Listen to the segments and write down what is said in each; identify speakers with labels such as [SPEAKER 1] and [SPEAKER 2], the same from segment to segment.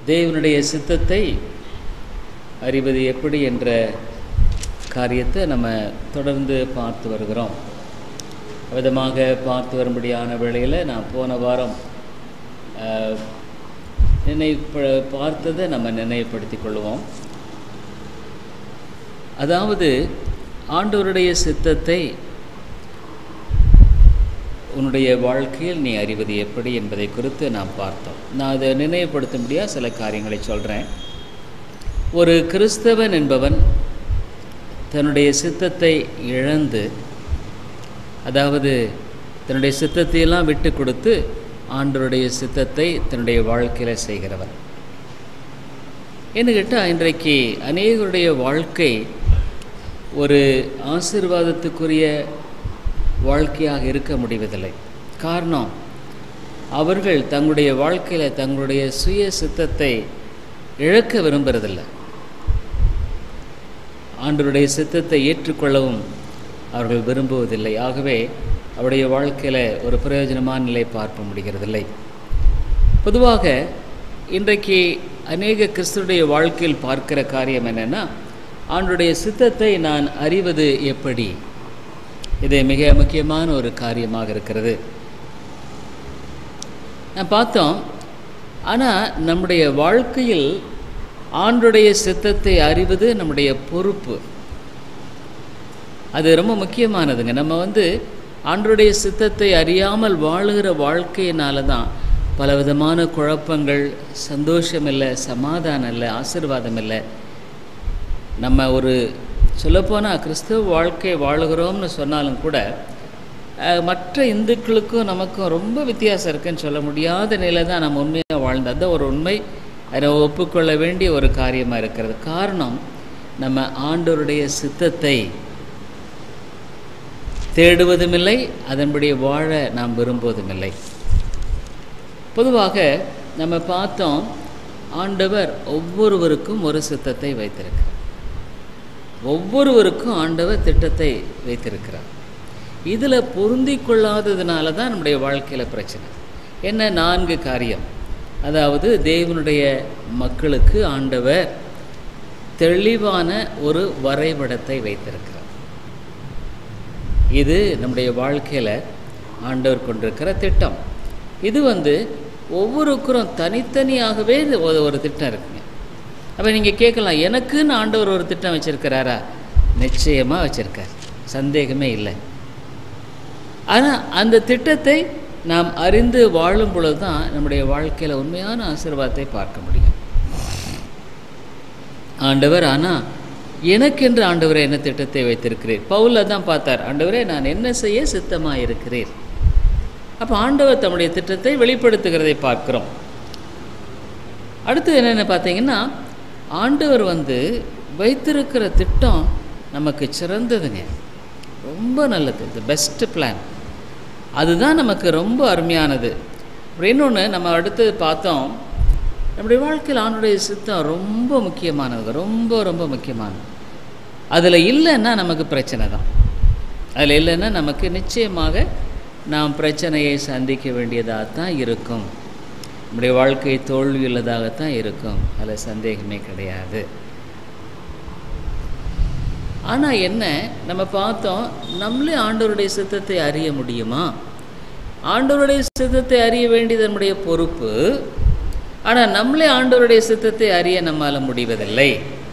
[SPEAKER 1] தேவனுடைய சித்தத்தை அறிவது எப்படி என்ற காரியத்தை நம்ம தொடர்ந்து பார்த்து வருகிறோம் விதமாக பார்த்து வரும்படியான வேளையில் நான் போன வாரம் அஹ், நினைவு பார்த்ததை நம்ம நினைவுபடுத்திக் கொள்வோம் அதாவது ஆண்டவருடைய சித்தத்தை உன்னுடைய வாழ்க்கையில் நீ அறிவது எப்படி என்பதை குறித்து நாம் பார்த்தோம் நான் அதை நினைவுபடுத்தும்படியாக சில காரியங்களை சொல்கிறேன் ஒரு கிறிஸ்தவன் என்பவன் தன்னுடைய சித்தத்தை இழந்து அதாவது தன்னுடைய சித்தத்தையெல்லாம் விட்டு கொடுத்து ஆண்டவருடைய சித்தத்தை தன்னுடைய வாழ்க்கையில் செய்கிறவன் என்ன கேட்டால் இன்றைக்கு அநேகருடைய வாழ்க்கை ஒரு ஆசீர்வாதத்துக்குரிய வாழ்க்கையாக இருக்க முடிவதில்லை காரணம் அவர்கள் தங்களுடைய வாழ்க்கையில் தங்களுடைய சுய சித்தத்தை இழக்க விரும்புறதில்லை ஆண்டவருடைய சித்தத்தை ஏற்றுக்கொள்ளவும் அவர்கள் விரும்புவதில்லை ஆகவே அவருடைய வாழ்க்கையில் ஒரு பிரயோஜனமான நிலை பார்க்க முடிகிறதில்லை பொதுவாக இன்றைக்கு அநேக கிறிஸ்துடைய வாழ்க்கையில் பார்க்கிற காரியம் என்னென்னா ஆண்டுடைய சித்தத்தை நான் அறிவது எப்படி இது மிக முக்கியமான ஒரு காரியமாக இருக்கிறது நான் பார்த்தோம் ஆனால் நம்முடைய வாழ்க்கையில் ஆண்டுடைய சித்தத்தை அறிவது நம்முடைய பொறுப்பு அது ரொம்ப முக்கியமானதுங்க நம்ம வந்து ஆண்டுடைய சித்தத்தை அறியாமல் வாழுகிற வாழ்க்கையினால தான் பலவிதமான குழப்பங்கள் சந்தோஷம் இல்லை சமாதானம் இல்லை ஆசீர்வாதம் இல்லை நம்ம ஒரு சொல்லப்போனால் கிறிஸ்துவ வாழ்க்கை வாழுகிறோம்னு சொன்னாலும் கூட அஹ், மற்ற இந்துக்களுக்கும் நமக்கும் ரொம்ப வித்தியாசம் இருக்குன்னு சொல்ல முடியாத நிலை தான் நம்ம உண்மையாக வாழ்ந்தோம் அதுதான் ஒரு உண்மை அதை ஒப்புக்கொள்ள வேண்டிய ஒரு காரியமாக இருக்கிறது காரணம் நம்ம ஆண்டவருடைய சித்தத்தை தேடுவதுமில்லை அதன்படி வாழ நாம் விரும்புவதுமில்லை பொதுவாக நம்ம பார்த்தோம் ஆண்டவர் ஒவ்வொருவருக்கும் ஒரு சித்தத்தை வைத்திருக்கிறார் ஒவ்வொருவருக்கும் ஆண்டவர் திட்டத்தை வைத்திருக்கிறார் இதில் பொருந்தி கொள்ளாததுனால தான் நம்முடைய வாழ்க்கையில் பிரச்சனை என்ன நான்கு காரியம் அதாவது தேவனுடைய மக்களுக்கு ஆண்டவர் தெளிவான ஒரு வரைபடத்தை வைத்திருக்கிறார் இது நம்முடைய வாழ்க்கையில் ஆண்டவர் கொண்டிருக்கிற திட்டம் இது வந்து ஒவ்வொருக்கரும் தனித்தனியாகவே இது ஒரு ஒரு திட்டம் இருக்குங்க அப்போ நீங்கள் கேட்கலாம் எனக்குன்னு ஆண்டவர் ஒரு திட்டம் வச்சுருக்கிறாரா நிச்சயமாக வச்சுருக்கார் சந்தேகமே இல்லை ஆனால் அந்த திட்டத்தை நாம் அறிந்து வாழும் பொழுது தான் நம்முடைய வாழ்க்கையில் உண்மையான ஆசீர்வாதத்தை பார்க்க முடியும் ஆண்டவர் ஆனால் எனக்கென்று ஆண்டவரே என்ன திட்டத்தை வைத்திருக்கிறீர் பவுல தான் பார்த்தார் ஆண்டவரே நான் என்ன செய்ய சித்தமாக இருக்கிறீர் அப்போ ஆண்டவர் தம்முடைய திட்டத்தை வெளிப்படுத்துகிறதை பார்க்கிறோம் அடுத்து என்னென்னு பார்த்தீங்கன்னா ஆண்டவர் வந்து வைத்திருக்கிற திட்டம் நமக்கு சிறந்ததுங்க ரொம்ப நல்லது தி பெஸ்ட் பிளான் அதுதான் நமக்கு ரொம்ப அருமையானது அப்புறம் இன்னொன்று நம்ம அடுத்து பார்த்தோம் நம்முடைய வாழ்க்கையில் ஆண்டுடைய சித்தம் ரொம்ப முக்கியமானது ரொம்ப ரொம்ப முக்கியமானது அதில் இல்லைன்னா நமக்கு பிரச்சனை தான் அதில் இல்லைன்னா நமக்கு நிச்சயமாக நாம் பிரச்சனையை சந்திக்க வேண்டியதாக தான் இருக்கும் நம்முடைய வாழ்க்கை தோல்வியுள்ளதாகத்தான் இருக்கும் அதில் சந்தேகமே கிடையாது ஆனால் என்ன நம்ம பார்த்தோம் நம்மளே ஆண்டவருடைய சித்தத்தை அறிய முடியுமா ஆண்டவருடைய சித்தத்தை அறிய வேண்டியது நம்முடைய பொறுப்பு ஆனால் நம்மளே ஆண்டவருடைய சித்தத்தை அறிய நம்மால் முடிவதில்லை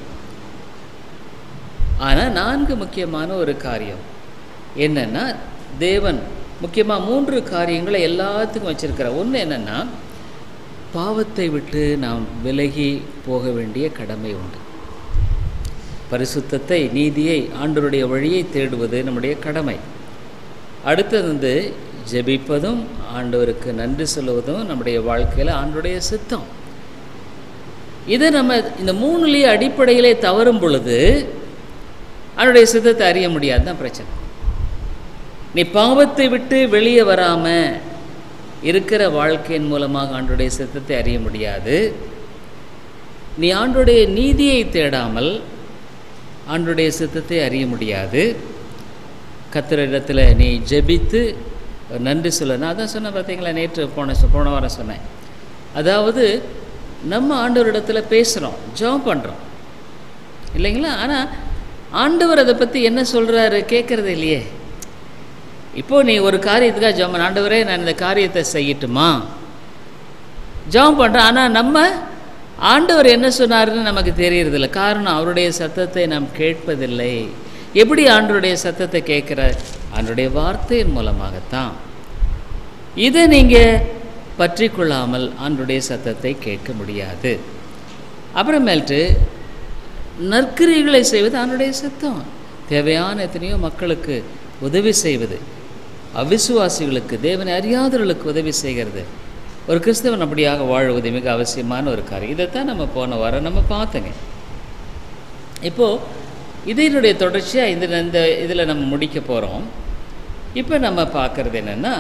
[SPEAKER 1] ஆனால் நான்கு முக்கியமான ஒரு காரியம் என்னென்னா தேவன் முக்கியமாக மூன்று காரியங்களை எல்லாத்துக்கும் வச்சிருக்கிறார் ஒன்று என்னென்னா பாவத்தை விட்டு நாம் விலகி போக வேண்டிய கடமை உண்டு பரிசுத்தத்தை நீதியை ஆண்டவருடைய வழியை தேடுவது நம்முடைய கடமை அடுத்தது வந்து ஜெபிப்பதும் ஆண்டவருக்கு நன்றி சொல்லுவதும் நம்முடைய வாழ்க்கையில் ஆண்டவருடைய சித்தம் இதை நம்ம இந்த மூணுலேயே அடிப்படையிலே தவறும் பொழுது அவனுடைய சித்தத்தை அறிய முடியாது தான் பிரச்சனை நீ பாவத்தை விட்டு வெளியே வராமல் இருக்கிற வாழ்க்கையின் மூலமாக ஆண்டுடைய சித்தத்தை அறிய முடியாது நீ ஆண்டுடைய நீதியை தேடாமல் ஆண்டுடைய சித்தத்தை அறிய முடியாது கத்திரிடத்தில் நீ ஜெபித்து நன்றி சொல்ல நான் தான் சொன்னேன் பார்த்தீங்களா நேற்று போன போன வாரம் சொன்னேன் அதாவது நம்ம ஆண்டவரிடத்தில் பேசுகிறோம் ஜெபம் பண்ணுறோம் இல்லைங்களா ஆனால் ஆண்டவர் அதை பற்றி என்ன சொல்கிறாரு கேட்குறது இல்லையே இப்போ நீ ஒரு காரியத்துக்காக ஜெபம் பண்ண, ஆண்டவரே நான் இந்த காரியத்தை செய்யட்டுமா ஜெபம் பண்ணுறோம் ஆனால் நம்ம ஆண்டவர் என்ன சொன்னாருன்னு நமக்கு தெரியறதில்ல காரணம் அவருடைய சத்தத்தை நாம் கேட்பதில்லை எப்படி ஆண்டவருடைய சத்தத்தை கேட்குற ஆண்டவருடைய வார்த்தையின் மூலமாகத்தான் இதை நீங்கள் பற்றி கொள்ளாமல் ஆண்டவருடைய சத்தத்தை கேட்க முடியாது அப்புறமேல்ட்டு நற்கிரிகளை செய்வது ஆண்டுடைய சத்தம் தேவையான எத்தனையோ மக்களுக்கு உதவி செய்வது அவிசுவாசிகளுக்கு தேவனை அறியாதவர்களுக்கு உதவி செய்கிறது ஒரு கிறிஸ்தவன் அப்படியாக வாழ்வது மிக அவசியமான ஒரு காரியம் இதைத்தான் நம்ம போன வாரம் நம்ம பார்த்தோங்க இப்போது இதனுடைய தொடர்ச்சியாக இந்த இந்த இதில் நம்ம முடிக்க போகிறோம் இப்போ நம்ம பார்க்குறது என்னென்னா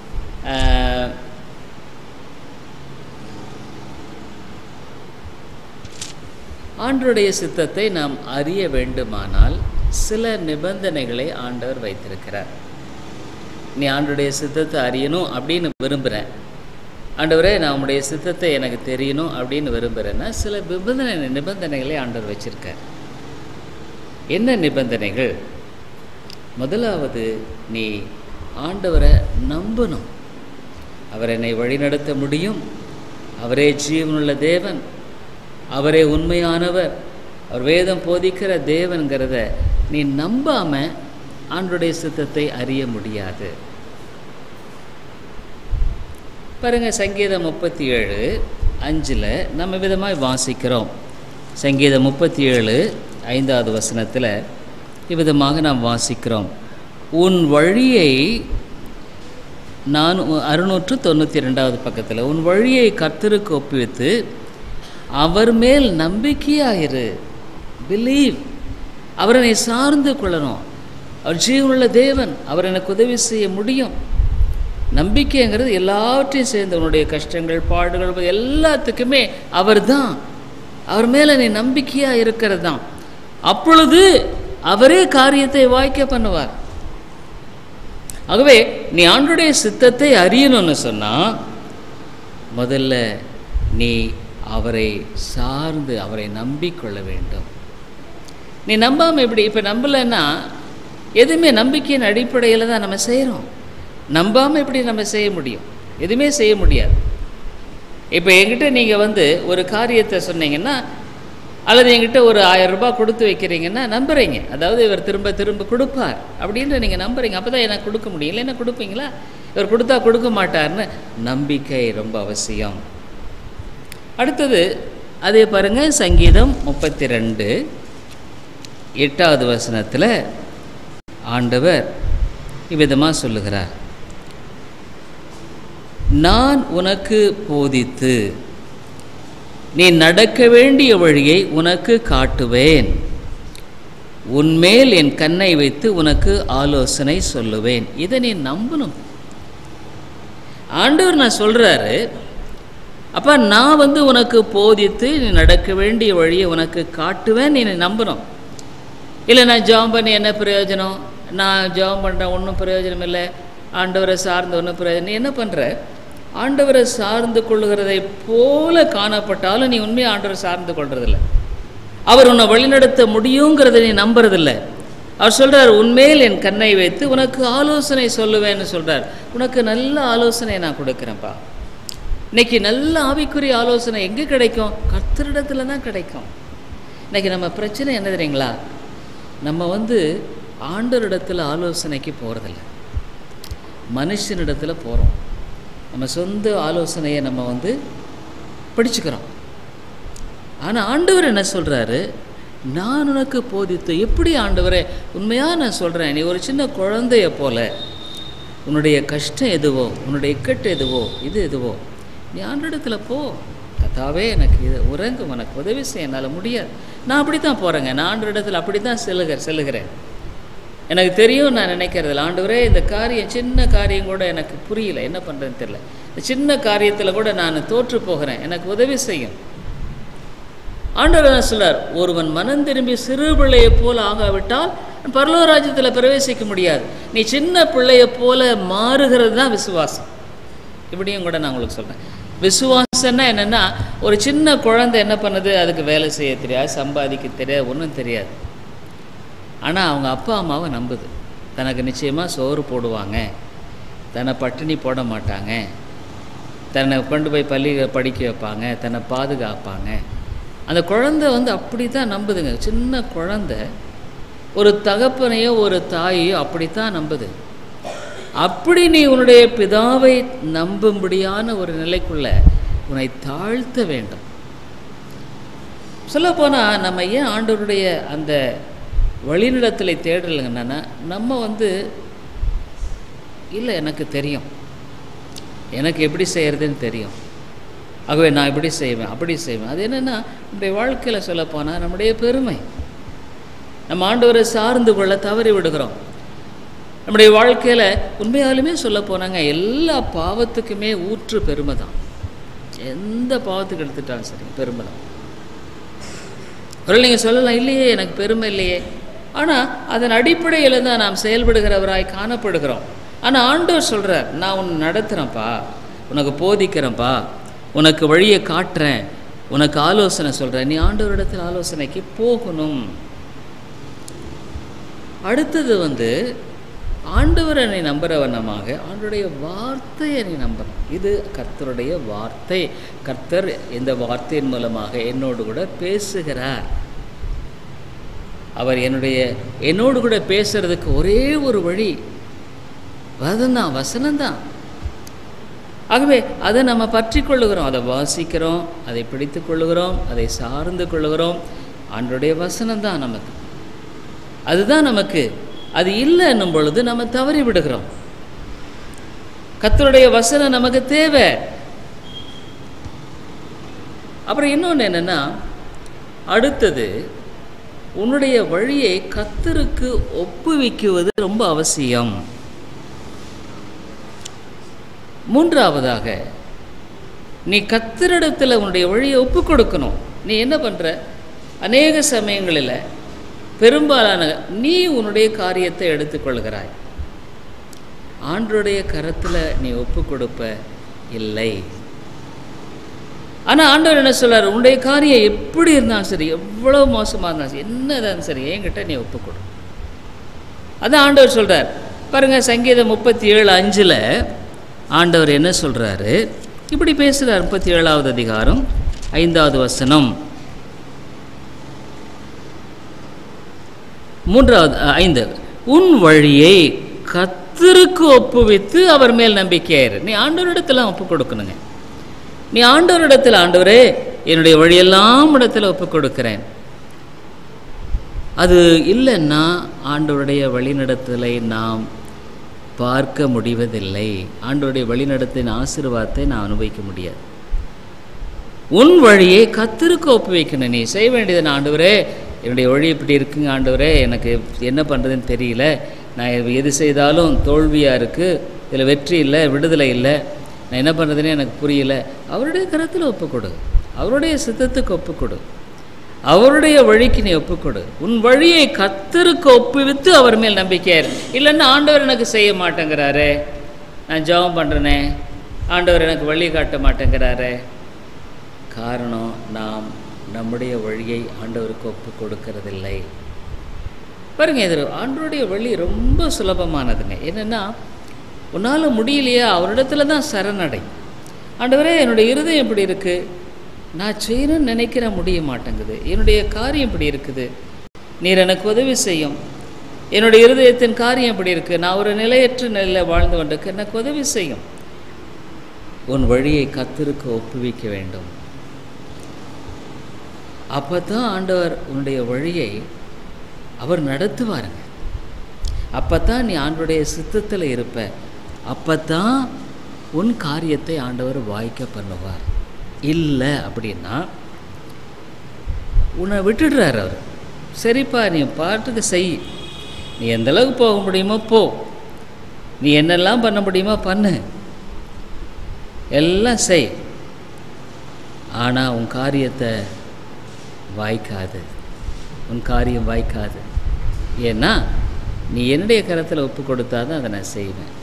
[SPEAKER 1] ஆண்டருடைய சித்தத்தை நாம் அறிய வேண்டுமானால் சில நிபந்தனைகளை ஆண்டவர் வைத்திருக்கிறார் நீ ஆண்டுடைய சித்தத்தை அறியணும் அப்படின்னு விரும்புகிறேன் ஆண்டவரே நான் உம்முடைய சித்தத்தை எனக்கு தெரியணும் அப்படின்னு விரும்புகிறேன்னா சில நிபந்தனை நிபந்தனைகளை ஆண்டவர் வச்சிருக்கார் என்ன நிபந்தனைகள் முதலாவது நீ ஆண்டவரை நம்பணும் அவர் என்னை வழிநடத்த முடியும் அவரே ஜீவனுள்ள தேவன் அவரே உண்மையானவர் அவர் வேதம் போதிக்கிற தேவன்கிறத நீ நம்பாம ஆண்டுடைய சித்தத்தை அறிய முடியாது பாருங்க சங்கீதம் முப்பத்தி ஏழு அஞ்சில் நம்ம விதமாய் வாசிக்கிறோம் சங்கீதம் முப்பத்தி ஏழு ஐந்தாவது வசனத்தில் இவ்விதமாக நாம் வாசிக்கிறோம் உன் வழியை நான் அறுநூற்று தொண்ணூற்றி ரெண்டாவது பக்கத்தில் உன் வழியை கர்த்தருக்கு ஒப்புவித்து அவர் மேல் நம்பிக்கையாயிரு பிலீவ் அவரை நீ சார்ந்து கொள்ளணும் அவர் ஜீவனுள்ள தேவன் அவர் எனக்கு உதவி செய்ய முடியும் நம்பிக்கைங்கிறது எல்லாவற்றையும் சேர்ந்து உன்னுடைய கஷ்டங்கள் பாடுகள் எல்லாத்துக்குமே அவர் தான் அவர் மேலே நீ நம்பிக்கையாக இருக்கிறது தான் அப்பொழுது அவரே காரியத்தை வாய்க்க பண்ணுவார் ஆகவே நீ ஆண்டுடைய சித்தத்தை அறியணும்னு சொன்னால் முதல்ல நீ அவரை சார்ந்து அவரை நம்பிக்கொள்ள வேண்டும் நீ நம்பாமல் எப்படி இப்போ நம்பலைன்னா எதுவுமே நம்பிக்கையின் அடிப்படையில் தான் நம்ம செய்கிறோம் நம்பாமல் எப்படி நம்ம செய்ய முடியும் எதுவுமே செய்ய முடியாது இப்போ என்கிட்ட நீங்கள் வந்து ஒரு காரியத்தை சொன்னீங்கன்னா அல்லது என்கிட்ட ஒரு ஆயிரம் ரூபாய் கொடுத்து வைக்கிறீங்கன்னா நம்புறீங்க அதாவது இவர் திரும்ப திரும்ப கொடுப்பார் அப்படின்னு நீங்கள் நம்புறீங்க அப்போ தான் எனக்கு கொடுக்க முடியும் இல்லைன்னா கொடுப்பீங்களா இவர் கொடுத்தா கொடுக்க மாட்டார்னு நம்பிக்கை ரொம்ப அவசியம் அடுத்தது அதே பாருங்கள் சங்கீதம் முப்பத்தி ரெண்டு எட்டாவது வசனத்தில் ஆண்டவர் இவ்விதமாக சொல்லுகிறார் நான் உனக்கு போதித்து நீ நடக்க வேண்டிய வழியை உனக்கு காட்டுவேன் உன்மேல் என் கண்ணை வைத்து உனக்கு ஆலோசனை சொல்லுவேன் இதை நீ நம்பணும் ஆண்டவர் நான் சொல்கிறாரு அப்போ நான் வந்து உனக்கு போதித்து நீ நடக்க வேண்டிய வழியை உனக்கு காட்டுவேன் நீ நம்பணும் இல்லை நான் ஜாம் பண்ணி என்ன பிரயோஜனம் நான் ஜாம் பண்ணுறேன் ஒன்றும் பிரயோஜனம் இல்லை ஆண்டவரை சார்ந்து ஒன்றும் பிரயோஜனம் நீ என்ன பண்ணுற ஆண்டவரை சார்ந்து கொள்ளுகிறதை போல காணப்பட்டாலும் நீ உண்மையை ஆண்டவரை சார்ந்து கொள்றதில்ல அவர் உன்னை வழிநடத்த முடியுங்கிறத நீ நம்புறதில்ல அவர் சொல்கிறார் உன்மேல் என் கண்ணை வைத்து உனக்கு ஆலோசனை சொல்லுவேன்னு சொல்கிறார் உனக்கு நல்ல ஆலோசனை நான் கொடுக்குறேன்ப்பா இன்னைக்கு நல்ல ஆவிக்குரிய ஆலோசனை எங்கே கிடைக்கும் கர்த்தரிடத்துல தான் கிடைக்கும் இன்னைக்கு நம்ம பிரச்சனை என்ன தெரியுங்களா நம்ம வந்து ஆண்டவரிடத்தில் ஆலோசனைக்கு போகிறதில்ல மனுஷனிடத்தில் போகிறோம் நம்ம சொந்த ஆலோசனையை நம்ம வந்து படிச்சுக்கிறோம் ஆனால் ஆண்டவர் என்ன சொல்கிறாரு நான் உனக்கு போதித்து எப்படி ஆண்டவரே உண்மையாக நான் சொல்கிறேன் நீ ஒரு சின்ன குழந்தைய போல உன்னுடைய கஷ்டம் எதுவோ உன்னுடைய இக்கட்டு எதுவோ இது எதுவோ நீ ஆண்டிடத்தில் போ கத்தாவே எனக்கு இது உறங்கும் உனக்கு உதவி செய்ய என்னால் முடியாது நான் அப்படி தான் போகிறேங்க நான் ஆண்டவரிடத்தில் அப்படி தான் செல்லுகிற செல்லுகிறேன் எனக்கு தெரியும் நான் நினைக்கிறதில்ல ஆண்டவரே இந்த காரியம் சின்ன காரியம் கூட எனக்கு புரியல என்ன பண்ணுறதுன்னு தெரியல இந்த சின்ன காரியத்தில் கூட நான் தோற்று போகிறேன் எனக்கு உதவி செய்யும் ஆண்டவர் என்ன சொல்றார் ஒருவன் மனம் திரும்பி சிறு பிள்ளையைப் போல ஆகாவிட்டால் பரலோராஜ்யத்தில் பிரவேசிக்க முடியாது நீ சின்ன பிள்ளையை போல மாறுகிறது தான் விசுவாசம் இப்படியும் கூட நான் உங்களுக்கு சொல்கிறேன் விசுவாசம்னா என்னென்னா ஒரு சின்ன குழந்தை என்ன பண்ணுது அதுக்கு வேலை செய்ய தெரியாது சம்பாதிக்க தெரியாது ஒன்றும் தெரியாது ஆனால் அவங்க அப்பா அம்மாவை நம்புது தனக்கு நிச்சயமாக சோறு போடுவாங்க தன்னை பட்டினி போட மாட்டாங்க தன்னை கொண்டு போய் பள்ளி படிக்க வைப்பாங்க தன்னை பாதுகாப்பாங்க அந்த குழந்தை வந்து அப்படி தான் நம்புதுங்க சின்ன குழந்தை ஒரு தகப்பனையோ ஒரு தாயையோ அப்படித்தான் நம்புது அப்படி நீ உன்னுடைய பிதாவை நம்பும்படியான ஒரு நிலைக்குள்ள உன்னை தாழ்த்த வேண்டும் சொல்லப்போனால் நம்ம ஏன் ஆண்டவருடைய அந்த வழிநிலத்தில் தேடலைங்கன்னா நம்ம வந்து இல்லை எனக்கு தெரியும் எனக்கு எப்படி செய்கிறதுன்னு தெரியும் ஆகவே நான் இப்படி செய்வேன் அப்படி செய்வேன் அது என்னென்னா நம்முடைய வாழ்க்கையில் சொல்லப்போனால் நம்முடைய பெருமை நம்ம ஆண்டவரை சார்ந்து கொள்ள தவறி விடுகிறோம் நம்முடைய வாழ்க்கையில் உண்மையாலுமே சொல்ல போனாங்க எல்லா பாவத்துக்குமே ஊற்று பெருமை தான் எந்த பாவத்துக்கு எடுத்துட்டாலும் சரி பெருமை தான் ஒரு நீங்கள் சொல்லலாம் இல்லையே எனக்கு பெருமை இல்லையே ஆனால் அதன் அடிப்படையில் தான் நாம் செயல்படுகிறவராய் காணப்படுகிறோம் ஆனால் ஆண்டவர் சொல்கிறார் நான் உன்னை நடத்துகிறேன்ப்பா உனக்கு போதிக்கிறேன்ப்பா உனக்கு வழியை காட்டுறேன் உனக்கு ஆலோசனை சொல்கிறேன் நீ ஆண்டவரிடத்தில் ஆலோசனைக்கு போகணும் அடுத்தது வந்து ஆண்டவரை நீ நம்புகிற வண்ணமாக ஆண்டுடைய வார்த்தையை நீ நம்புறோம் இது கர்த்தருடைய வார்த்தை கர்த்தர் இந்த வார்த்தையின் மூலமாக என்னோடு கூட பேசுகிறார் அவர் என்னுடைய என்னோடு கூட பேசுறதுக்கு ஒரே ஒரு வழி வதந்தான் வசனம்தான் ஆகவே அதை நம்ம பற்றி கொள்ளுகிறோம் அதை வாசிக்கிறோம் அதை பிடித்து கொள்ளுகிறோம் அதை சார்ந்து கொள்ளுகிறோம் ஆண்டுடைய வசனம் தான் நமக்கு அதுதான் நமக்கு அது இல்லை என்னும் பொழுது நம்ம தவறி விடுகிறோம் கத்தருடைய வசனம் நமக்கு தேவை அப்புறம் இன்னொன்று என்னென்னா அடுத்தது உன்னுடைய வழியை கத்தருக்கு ஒப்புவிக்குவது ரொம்ப அவசியம் மூன்றாவதாக நீ கத்தரிடத்தில் உன்னுடைய வழியை ஒப்பு கொடுக்கணும் நீ என்ன பண்ணுற அநேக சமயங்களில் பெரும்பாலான நீ உன்னுடைய காரியத்தை எடுத்துக்கொள்கிறாய் ஆண்டருடைய கரத்தில் நீ ஒப்பு கொடுப்ப இல்லை ஆனால் ஆண்டவர் என்ன சொல்றார் உன்னுடைய காரியம் எப்படி இருந்தாலும் சரி எவ்வளோ மோசமாக இருந்தாலும் சரி என்ன இருந்தாலும் சரி என்கிட்ட நீ ஒப்பு கொடு அதான் ஆண்டவர் சொல்கிறார் பாருங்கள் சங்கீதம் முப்பத்தி ஏழு அஞ்சில் ஆண்டவர் என்ன சொல்கிறாரு இப்படி பேசுகிறார் முப்பத்தி ஏழாவது அதிகாரம் ஐந்தாவது வசனம் மூன்றாவது அ, ஐந்து உன் வழியை கத்தருக்கு ஒப்புவித்து அவர் மேல் நம்பிக்கையாயிரு நீ ஆண்டவரிடத்தில் ஒப்பு கொடுக்கணுங்க நீ ஆண்டவரிடத்தில் ஆண்டவரே என்னுடைய வழியெல்லாம் இடத்துல ஒப்பு கொடுக்கிறேன் அது இல்லைன்னா ஆண்டவருடைய வழிநடத்தலை நாம் பார்க்க முடிவதில்லை ஆண்டவருடைய வழிநடத்தின் ஆசீர்வாதத்தை நான் அனுபவிக்க முடியாது உன் வழியை கத்திருக்கு ஒப்பு வைக்கணும் நீ செய்ய வேண்டியது ஆண்டவரே என்னுடைய வழி இப்படி இருக்குங்க ஆண்டவரே எனக்கு என்ன பண்ணுறதுன்னு தெரியல நான் எது செய்தாலும் தோல்வியாக இருக்குது இதில் வெற்றி இல்லை விடுதலை இல்லை நான் என்ன பண்ணுறதுன்னு எனக்கு புரியல அவருடைய கரத்தில் ஒப்புக்கொடு அவருடைய சித்தத்துக்கு ஒப்புக்கொடு அவருடைய வழிக்கு நீ ஒப்புக்கொடு உன் வழியை கத்தருக்கு ஒப்புவித்து அவர் மேல் நம்பிக்கையார் இல்லைன்னா ஆண்டவர் எனக்கு செய்ய மாட்டேங்கிறாரே நான் ஜெபம் பண்ணுறேனே ஆண்டவர் எனக்கு வழி காட்ட மாட்டேங்கிறாரே காரணம் நாம் நம்முடைய வழியை ஆண்டவருக்கு ஒப்பு கொடுக்கறதில்லை பாருங்க இது ஆண்டவருடைய வழி ரொம்ப சுலபமானதுங்க என்னென்னா உன்னால் முடியலையா அவரிடத்துல தான் சரணடை ஆண்டவரே என்னுடைய இருதயம் இப்படி இருக்குது நான் செய்யணும்னு நினைக்கிற முடிய மாட்டேங்குது என்னுடைய காரியம் இப்படி இருக்குது நீர் எனக்கு உதவி செய்யும் என்னுடைய இருதயத்தின் காரியம் இப்படி இருக்குது நான் ஒரு நிலையற்ற நிலையில் வாழ்ந்து கொண்டிருக்கு எனக்கு உதவி செய்யும் உன் வழியை கத்திருக்கு ஒப்புவிக்க வேண்டும் அப்போ தான் ஆண்டவர் உன்னுடைய வழியை அவர் நடத்துவாருங்க அப்போ தான் நீ ஆண்டவருடைய சித்தத்தில் இருப்ப அப்போ தான் உன் காரியத்தை ஆண்டவர் வாய்க்க பண்ணுவார் இல்லை அப்படின்னா உன்னை விட்டுடுறார் அவர் சரிப்பா நீ பாட்டுக்கு செய் நீ எந்த அளவுக்கு போக முடியுமோ போ நீ என்னெல்லாம் பண்ண முடியுமோ பண்ணு எல்லாம் செய் ஆனால் உன் காரியத்தை வாய்க்காது உன் காரியம் வாய்க்காது ஏன்னா நீ என்னுடைய கரத்தில் ஒப்பு கொடுத்தா தான் அதை நான் செய்வேன்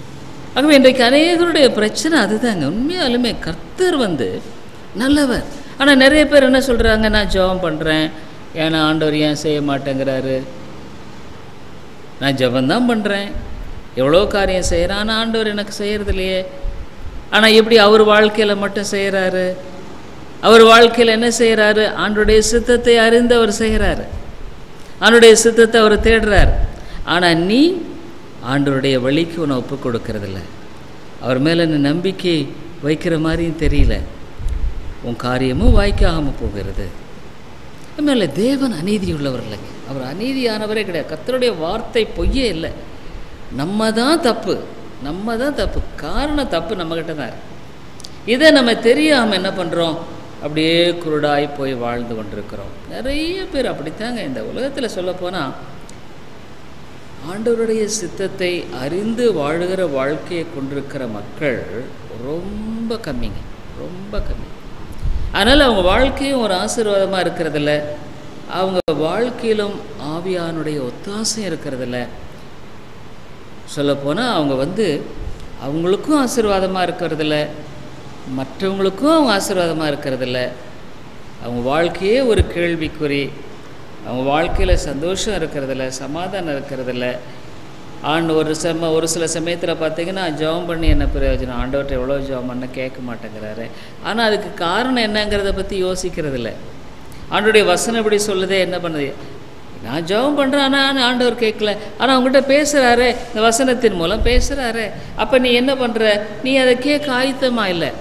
[SPEAKER 1] ஆகவே இன்றைக்கு அநேகருடைய பிரச்சனை அதுதாங்க உண்மையாலுமே கர்த்தர் வந்து நல்லவர் ஆனால் நிறைய பேர் என்ன சொல்கிறாங்க நான் ஜெபம் பண்ணுறேன் ஏன்னா ஆண்டவர் ஏன் செய்ய மாட்டேங்கிறாரு நான் ஜெபந்தான் பண்ணுறேன் எவ்வளோ காரியம் செய்கிறேன் ஆனால் ஆண்டவர் எனக்கு செய்கிறது இல்லையே ஆனால் எப்படி அவர் வாழ்க்கையில் மட்டும் செய்கிறாரு அவர் வாழ்க்கையில் என்ன செய்கிறாரு ஆண்டுடைய சித்தத்தை அறிந்து அவர் செய்கிறாரு ஆண்டுடைய சித்தத்தை அவர் தேடுறார் ஆனால் நீ ஆண்டவருடைய வழிக்கு உன்னை ஒப்பு கொடுக்கறதில்ல அவர் மேலே நீ நம்பிக்கை வைக்கிற மாதிரியும் தெரியல உன் காரியமும் வாய்க்காகாமல் போகிறது மேலே தேவன் அநீதி உள்ளவர் இல்லைங்க அவர் அநீதியானவரே கிடையாது கர்த்தருடைய வார்த்தை பொய்யே இல்லை நம்ம தான் தப்பு நம்ம தான் தப்பு காரணம் தப்பு நம்மக்கிட்ட தான் இருக்கு இதை நம்ம தெரியாமல் என்ன பண்ணுறோம் அப்படியே குருடாய் போய் வாழ்ந்து கொண்டிருக்கிறோம் நிறைய பேர் அப்படித்தாங்க இந்த உலகத்தில் சொல்லப்போனால் ஆண்டவருடைய சித்தத்தை அறிந்து வாழுகிற வாழ்க்கையை கொண்டிருக்கிற மக்கள் ரொம்ப கம்மிங்க ரொம்ப கம்மி அதனால் அவங்க வாழ்க்கையும் ஒரு ஆசீர்வாதமாக இருக்கிறதில்ல அவங்க வாழ்க்கையிலும் ஆவியானுடைய ஒத்தாசையும் இருக்கிறதில்ல சொல்லப்போனால் அவங்க வந்து அவங்களுக்கும் ஆசீர்வாதமாக இருக்கிறதில்ல மற்றவங்களுக்கும் அவங்க ஆசீர்வாதமாக இருக்கிறதில்ல அவங்க வாழ்க்கையே ஒரு கேள்விக்குறி அவங்க வாழ்க்கையில் சந்தோஷம் இருக்கிறதில்ல சமாதானம் இருக்கிறதில்ல ஆண்டு ஒரு சம ஒரு சில சமயத்தில் பார்த்தீங்கன்னா ஜெபம் பண்ணி என்ன பிரயோஜனம் ஆண்டவர்கிட்ட எவ்வளோ ஜெபம் பண்ண கேட்க மாட்டேங்கிறாரு ஆனால் அதுக்கு காரணம் என்னங்கிறத பற்றி யோசிக்கிறதில்ல ஆண்டோடைய வசனம் எப்படி சொல்லுதே என்ன பண்ணுது நான் ஜெபம் பண்ணுறேன் ஆனால் ஆண்டவர் கேட்கல ஆனால் அவங்ககிட்ட பேசுகிறாரு இந்த வசனத்தின் மூலம் பேசுகிறாரு அப்போ நீ என்ன பண்ணுற நீ அதை கேட்க ஆயத்தமா இல்லை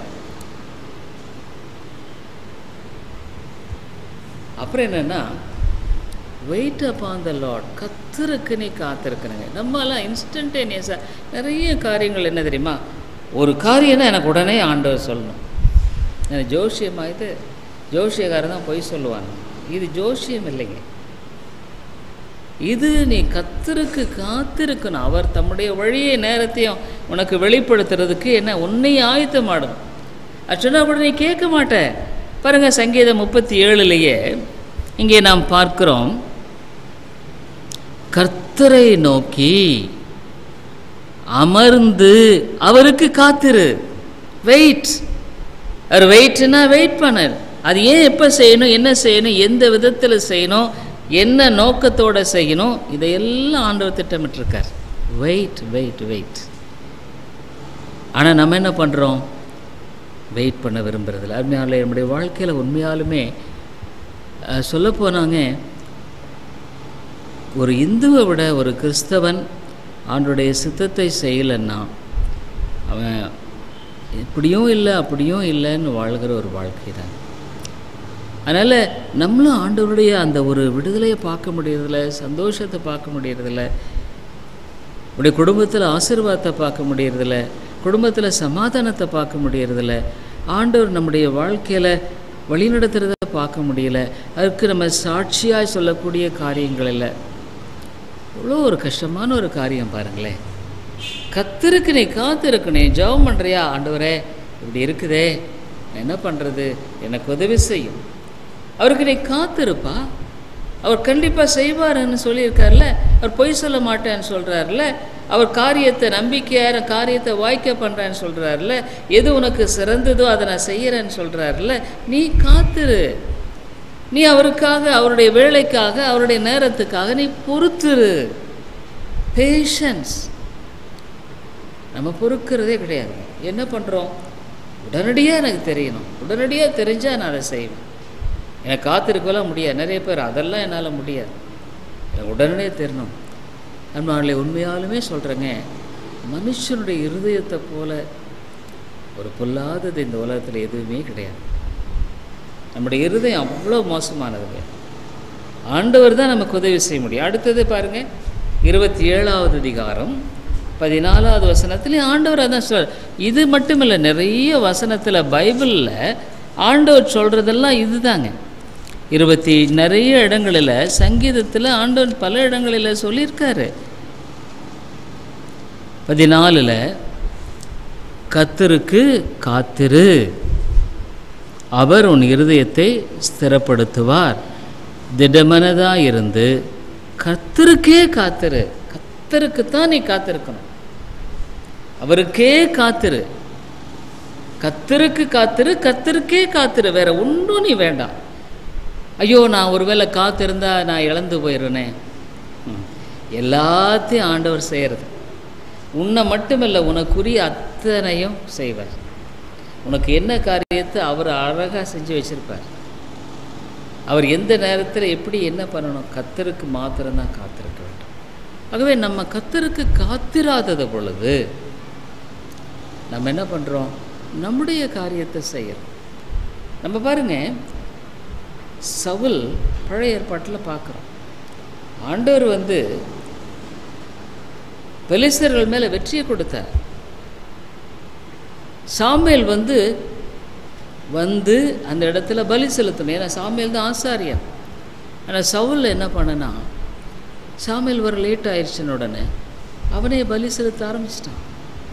[SPEAKER 1] அப்புறம் என்னென்னா வெயிட் அப்பான் த லாட் கத்தருக்கு நீ காத்திருக்கணுங்க நம்மலாம் இன்ஸ்டன்டேனியஸாக நிறைய காரியங்கள் என்ன தெரியுமா ஒரு காரியம்னா எனக்கு உடனே ஆண்டவர் சொல்லணும் எனக்கு ஜோஷியமா இது ஜோஷியக்காரன் தான் பொய் சொல்லுவாங்க இது ஜோஷியம் இல்லைங்க இது நீ கத்தருக்கு காத்திருக்கணும் அவர் தம்முடைய வழியை நேரத்தையும் உனக்கு வெளிப்படுத்துறதுக்கு என்ன உன்னை ஆயத்தமாடும் ஆக்சுவலாக அப்படி நீ கேட்க மாட்ட பாருங்கள் சங்கீதம் முப்பத்தி ஏழுலேயே இங்கே நாம் பார்க்கிறோம் கர்த்தரை நோக்கி அமர்ந்து அவருக்கு காத்திரு வெயிட் அவர் வெயிட்னா வெயிட் பண்ணர் அது ஏன் எப்போ செய்யணும் என்ன செய்யணும் எந்த விதத்தில் செய்யணும் என்ன நோக்கத்தோடு செய்யணும் இதையெல்லாம் ஆண்டவர் திட்டமிட்டிருக்கார் வெயிட் வெயிட் வெயிட் ஆனால் நம்ம என்ன பண்ணுறோம் வெயிட் பண்ண விரும்புறதில்ல அருமையாலே நம்முடைய வாழ்க்கையில் உண்மையாலுமே சொல்ல போனாங்க ஒரு இந்துவை விட ஒரு கிறிஸ்தவன் ஆண்டுடைய சித்தத்தை செய்யலைன்னா அவன் இப்படியும் இல்லை அப்படியும் இல்லைன்னு வாழ்கிற ஒரு வாழ்க்கை தான் அதனால் நம்மளும் ஆண்டவருடைய அந்த ஒரு விடுதலையை பார்க்க முடியறதில்ல சந்தோஷத்தை பார்க்க முடியறதில்ல உடைய குடும்பத்தில் ஆசீர்வாதத்தை பார்க்க முடியறதில்ல குடும்பத்தில் சமாதானத்தை பார்க்க முடியறதில்ல ஆண்டவர் நம்முடைய வாழ்க்கையில் வழிநடத்துறத பார்க்க முடியல அதுக்கு நம்ம சாட்சியாக சொல்லக்கூடிய காரியங்கள் இல்லை எவ்வளோ ஒரு கஷ்டமான ஒரு காரியம் பாருங்களேன் கத்திருக்கு நீ காத்திருக்கு நீ ஜெபம் பண்ணுறியா ஆண்டவரே இப்படி இருக்குதே நான் என்ன பண்ணுறது எனக்கு உதவி செய்யும் அவருக்கு நீ காத்திருப்பா அவர் கண்டிப்பாக செய்வாருன்னு சொல்லியிருக்கார்ல அவர் பொய் சொல்ல மாட்டேன்னு சொல்கிறார்ல அவர் காரியத்தை நம்பிக்கையார காரியத்தை வாய்க்க பண்ணுறேன்னு சொல்கிறார்ல எது உனக்கு சிறந்ததோ அதை நான் செய்கிறேன்னு சொல்கிறார்ல நீ காத்துரு நீ அவருக்காக அவருடைய வேலைக்காக அவருடைய நேரத்துக்காக நீ பொறுத்துரு பேஷன்ஸ் நம்ம பொறுக்கிறதே கிடையாது என்ன பண்ணுறோம் உடனடியாக எனக்கு தெரியணும் உடனடியாக தெரிஞ்சால் நான் அதை செய்வேன் எனக்கு காத்திருக்கலாம் முடியாது நிறைய பேர் அதெல்லாம் என்னால் முடியாது எனக்கு உடனே தெரியணும் நம்மளாலே உண்மையாலுமே சொல்கிறேங்க மனுஷனுடைய இருதயத்தை போல ஒரு பொல்லாதது இந்த உலகத்தில் எதுவுமே கிடையாது நம்முடைய இருதயம் அவ்வளோ மோசமானதுங்க ஆண்டவர் தான் நமக்கு உதவி செய்ய முடியும் அடுத்தது பாருங்கள் இருபத்தி ஏழாவது அதிகாரம் பதினாலாவது வசனத்துலேயும் ஆண்டவர் அதான் சொல் இது மட்டும் இல்லை நிறைய வசனத்தில் பைபிளில் ஆண்டவர் சொல்கிறதெல்லாம் இதுதாங்க இருபத்தி நிறைய இடங்களில் சங்கீதத்தில் ஆண்டவர் பல இடங்களில் சொல்லியிருக்காரு பதினாலில் கத்தருக்கு காத்திரு அவர் உன் இருதயத்தை ஸ்திரப்படுத்துவார் திடமனதாக இருந்து கத்தருக்கே காத்திரு கத்தருக்கு தான் நீ காத்திருக்கணும் அவருக்கே காத்திரு கத்தருக்கு காத்திரு கத்தருக்கே காத்திரு வேற ஒன்றும் நீ வேண்டாம் ஐயோ நான் ஒருவேளை காத்திருந்தா நான் இழந்து போயிடுறேனே ம். எல்லாத்தையும் ஆண்டவர் செய்கிறது உன்னை மட்டுமில்லை உனக்குரிய அத்தனையும் செய்வார் உனக்கு என்ன காரியத்தை அவர் அழகாக செஞ்சு வச்சிருப்பார் அவர் எந்த நேரத்தில் எப்படி என்ன பண்ணணும் கத்தருக்கு மாத்திரம்தான் காத்திருக்க வேண்டும் ஆகவே நம்ம கத்தருக்கு காத்திராதது பொழுது நம்ம என்ன பண்ணுறோம் நம்முடைய காரியத்தை செய்கிறோம் நம்ம பாருங்க சவுல் பழைய ஏற்பாட்டில் பார்க்குறோம் ஆண்டவர் வந்து பெலிஸ்தர்கள் மேலே வெற்றியை கொடுத்தார் சாமுவேல் வந்து வந்து அந்த இடத்துல பலி செலுத்தணும் ஏன்னா சாமுவேல் தான் ஆசாரியன் ஆனால் சவுல் என்ன பண்ணனா சாமுவேல் வர லேட் ஆயிடுச்சுன்னு உடனே அவனே பலி செலுத்த ஆரம்பிச்சிட்டான்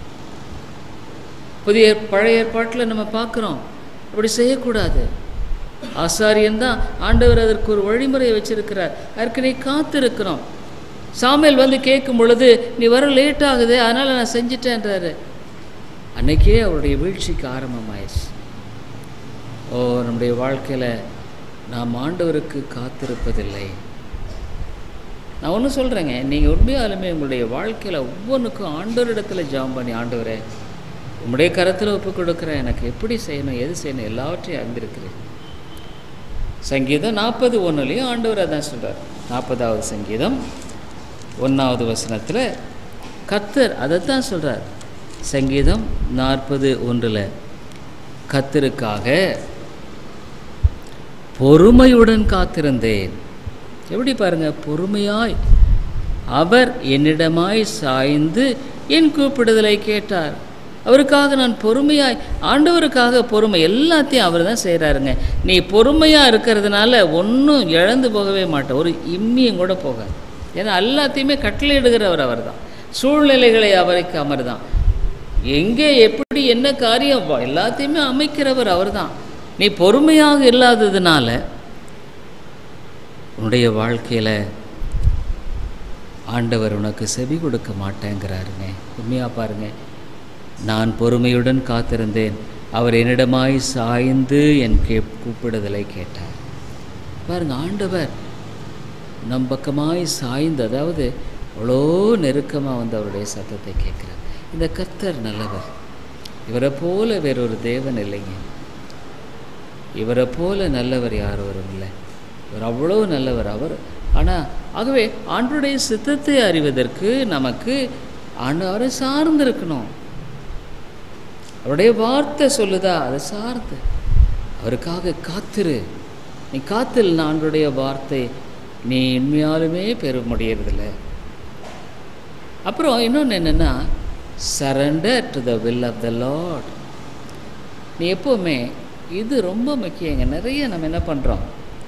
[SPEAKER 1] புதிய பழைய ஏற்பாட்டில் நம்ம பார்க்குறோம் அப்படி செய்யக்கூடாது ஆசாரியன் தான் ஆண்டவர் அதற்கு ஒரு வழிமுறையை வச்சிருக்கிறார் அதற்கு நீ காத்திருக்கிறோம் சாமுவேல் வந்து கேட்கும் பொழுது நீ வர லேட் ஆகுது அதனால் நான் செஞ்சிட்டேன்றாரு அன்னைக்கே அவருடைய வீழ்ச்சிக்கு ஆரம்பமாயிடுச்சு ஓ நம்முடைய வாழ்க்கையில் நாம் ஆண்டவருக்கு காத்திருப்பதில்லை நான் ஒன்று சொல்கிறேங்க நீங்கள் உண்மையாலுமே உங்களுடைய வாழ்க்கையில் ஒவ்வொன்றுக்கும் ஆண்டவரிடத்தில் ஜாம் பண்ணி ஆண்டவரே உம்முடைய கரத்தில் ஒப்பு கொடுக்குறேன் எனக்கு எப்படி செய்யணும் எது செய்யணும் எல்லாவற்றையும் அறிந்திருக்கிறேன் சங்கீதம் நாற்பது ஒன்றுலேயும் ஆண்டவர் அதான் சொல்கிறார் நாற்பதாவது சங்கீதம் ஒன்றாவது வசனத்தில் கத்தர் அதைத்தான் சொல்கிறார் சங்கீதம் நாற்பது ஒன்றில் கத்தருக்காக பொறுமையுடன் காத்திருந்தேன் எப்படி பாருங்க பொறுமையாய் அவர் என்னிடமாய் சாய்ந்து என் கூப்பிடுதலை கேட்டார் அவருக்காக நான் பொறுமையாய் ஆண்டவருக்காக பொறுமை எல்லாத்தையும் அவர் தான் செய்கிறாருங்க நீ பொறுமையாக இருக்கிறதுனால ஒன்றும் இழந்து போகவே மாட்டேன் ஒரு இம்மியும் கூட போகாது ஏன்னா எல்லாத்தையுமே கட்டளையிடுகிறவர் அவர் தான் சூழ்நிலைகளை அவருக்கு அவர் தான் எங்கே எப்படி என்ன காரியம் வ- எல்லாத்தையுமே அமைக்கிறவர் அவர் தான் நீ பொறுமையாக இல்லாததுனால உன்னுடைய வாழ்க்கையில் ஆண்டவர் உனக்கு செவி கொடுக்க மாட்டேங்கிறாருங்க உண்மையாக பாருங்க நான் பொறுமையுடன் காத்திருந்தேன் அவர் என்னிடமாய் சாய்ந்து என் கே கூப்பிடுதலை கேட்டார் பாருங்க ஆண்டவர் நம் பக்கமாய் சாய்ந்து அதாவது அவ்வளோ நெருக்கமாக வந்து அவருடைய சத்தத்தை கேட்குறார் இந்த கர்த்தர் நல்லவர் இவரை போல வேறொரு தேவன் இல்லைங்க இவரை போல நல்லவர் யாரும் இல்லை இவர் அவ்வளோ நல்லவர் அவர் ஆனால் ஆகவே ஆண்டுடைய சித்தத்தை அறிவதற்கு நமக்கு ஆண்டவரை சார்ந்து இருக்கணும் அவருடைய வார்த்தை சொல்லுதா அதை சார்ந்து அவருக்காக காத்திரு நீ காத்தில் ஆண்டுடைய வார்த்தை நீ உண்மையாலுமே பெற முடியறதில்ல அப்புறம் இன்னொன்று என்னென்னா surrender to the will of the Lord நீ எப்போவுமே இது ரொம்ப முக்கியங்க நிறைய நம்ம என்ன பண்ணுறோம்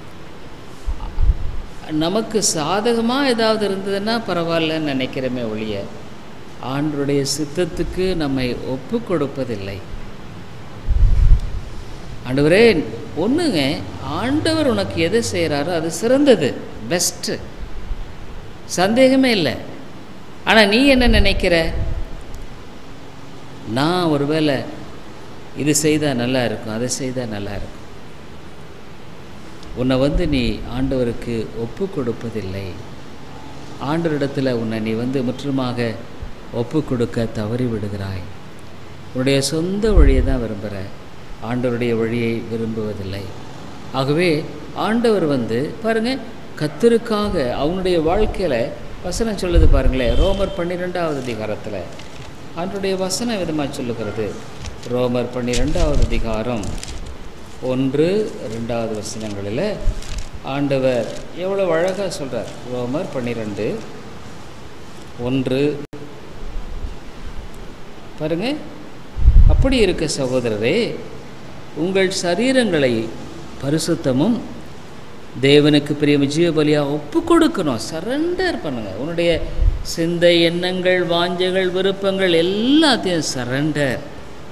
[SPEAKER 1] நமக்கு சாதகமாக ஏதாவது இருந்ததுன்னா பரவாயில்லன்னு நினைக்கிறோமே ஒழிய ஆண்டருடைய சித்தத்துக்கு நம்மை ஒப்பு கொடுப்பதில்லை ஆண்டவரே ஒன்றுங்க ஆண்டவர் உனக்கு எதை செய்கிறாரோ அது சிறந்தது பெஸ்ட்டு சந்தேகமே இல்லை ஆனால் நீ என்ன நினைக்கிற நான் ஒருவேளை இது செய்தால் நல்லா இருக்கும் அதை செய்தால் நல்லா இருக்கும் உன்னை வந்து நீ ஆண்டவருக்கு ஒப்பு கொடுப்பதில்லை ஆண்டவரிடத்தில் உன்னை நீ வந்து முற்றுமாக ஒப்பு கொடுக்க தவறி விடுகிறாய் உன்னுடைய சொந்த வழியை தான் விரும்புகிற ஆண்டவருடைய வழியை விரும்புவதில்லை ஆகவே ஆண்டவர் வந்து பாருங்க கத்தருக்காக அவனுடைய வாழ்க்கையில் வசனம் சொல்லுது பாருங்களேன் ரோமர் பன்னிரெண்டாவது அதிகாரத்தில் ஆண்டருடைய வசனம் விதமாக சொல்லுகிறது ரோமர் பன்னிரெண்டாவது அதிகாரம் ஒன்று ரெண்டாவது வசனங்களில் ஆண்டவர் எவ்வளோ அழகாக சொல்கிறார் ரோமர் பன்னிரெண்டு ஒன்று பாருங்க அப்படி இருக்க சகோதரரே உங்கள் சரீரங்களை பரிசுத்தமும் தேவனுக்கு பிரியம் ஜீவபலியாக ஒப்பு கொடுக்கணும் சரண்டர் பண்ணுங்க உன்னுடைய சிந்தை எண்ணங்கள் வாஞ்சைகள் விருப்பங்கள் எல்லாத்தையும் சரண்டர்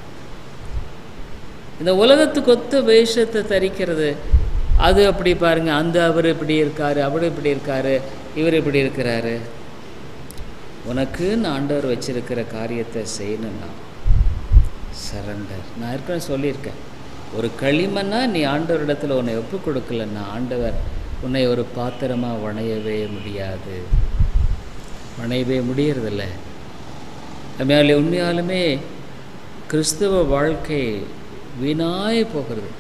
[SPEAKER 1] இந்த உலகத்துக்கு ஒத்த வேஷத்தை தரிக்கிறது அது அப்படி பாருங்க அந்த அவர் இப்படி இருக்காரு அவர் இப்படி இருக்காரு இவர் இப்படி இருக்கிறாரு உனக்குன்னு ஆண்டவர் வச்சிருக்கிற காரியத்தை செய்யணும்னா சரண்டர் நான் ஏற்கனவே சொல்லியிருக்கேன் ஒரு களிமண்ணா நீ ஆண்டவரிடத்தில் உன்னை ஒப்பு கொடுக்கலன்னா ஆண்டவர் உன்னை ஒரு பாத்திரமாக வணையவே முடியாது வணையவே முடியறதில்ல உண்மையாலே உண்மையாலுமே கிறிஸ்துவ வாழ்க்கை வீணாய் போகிறது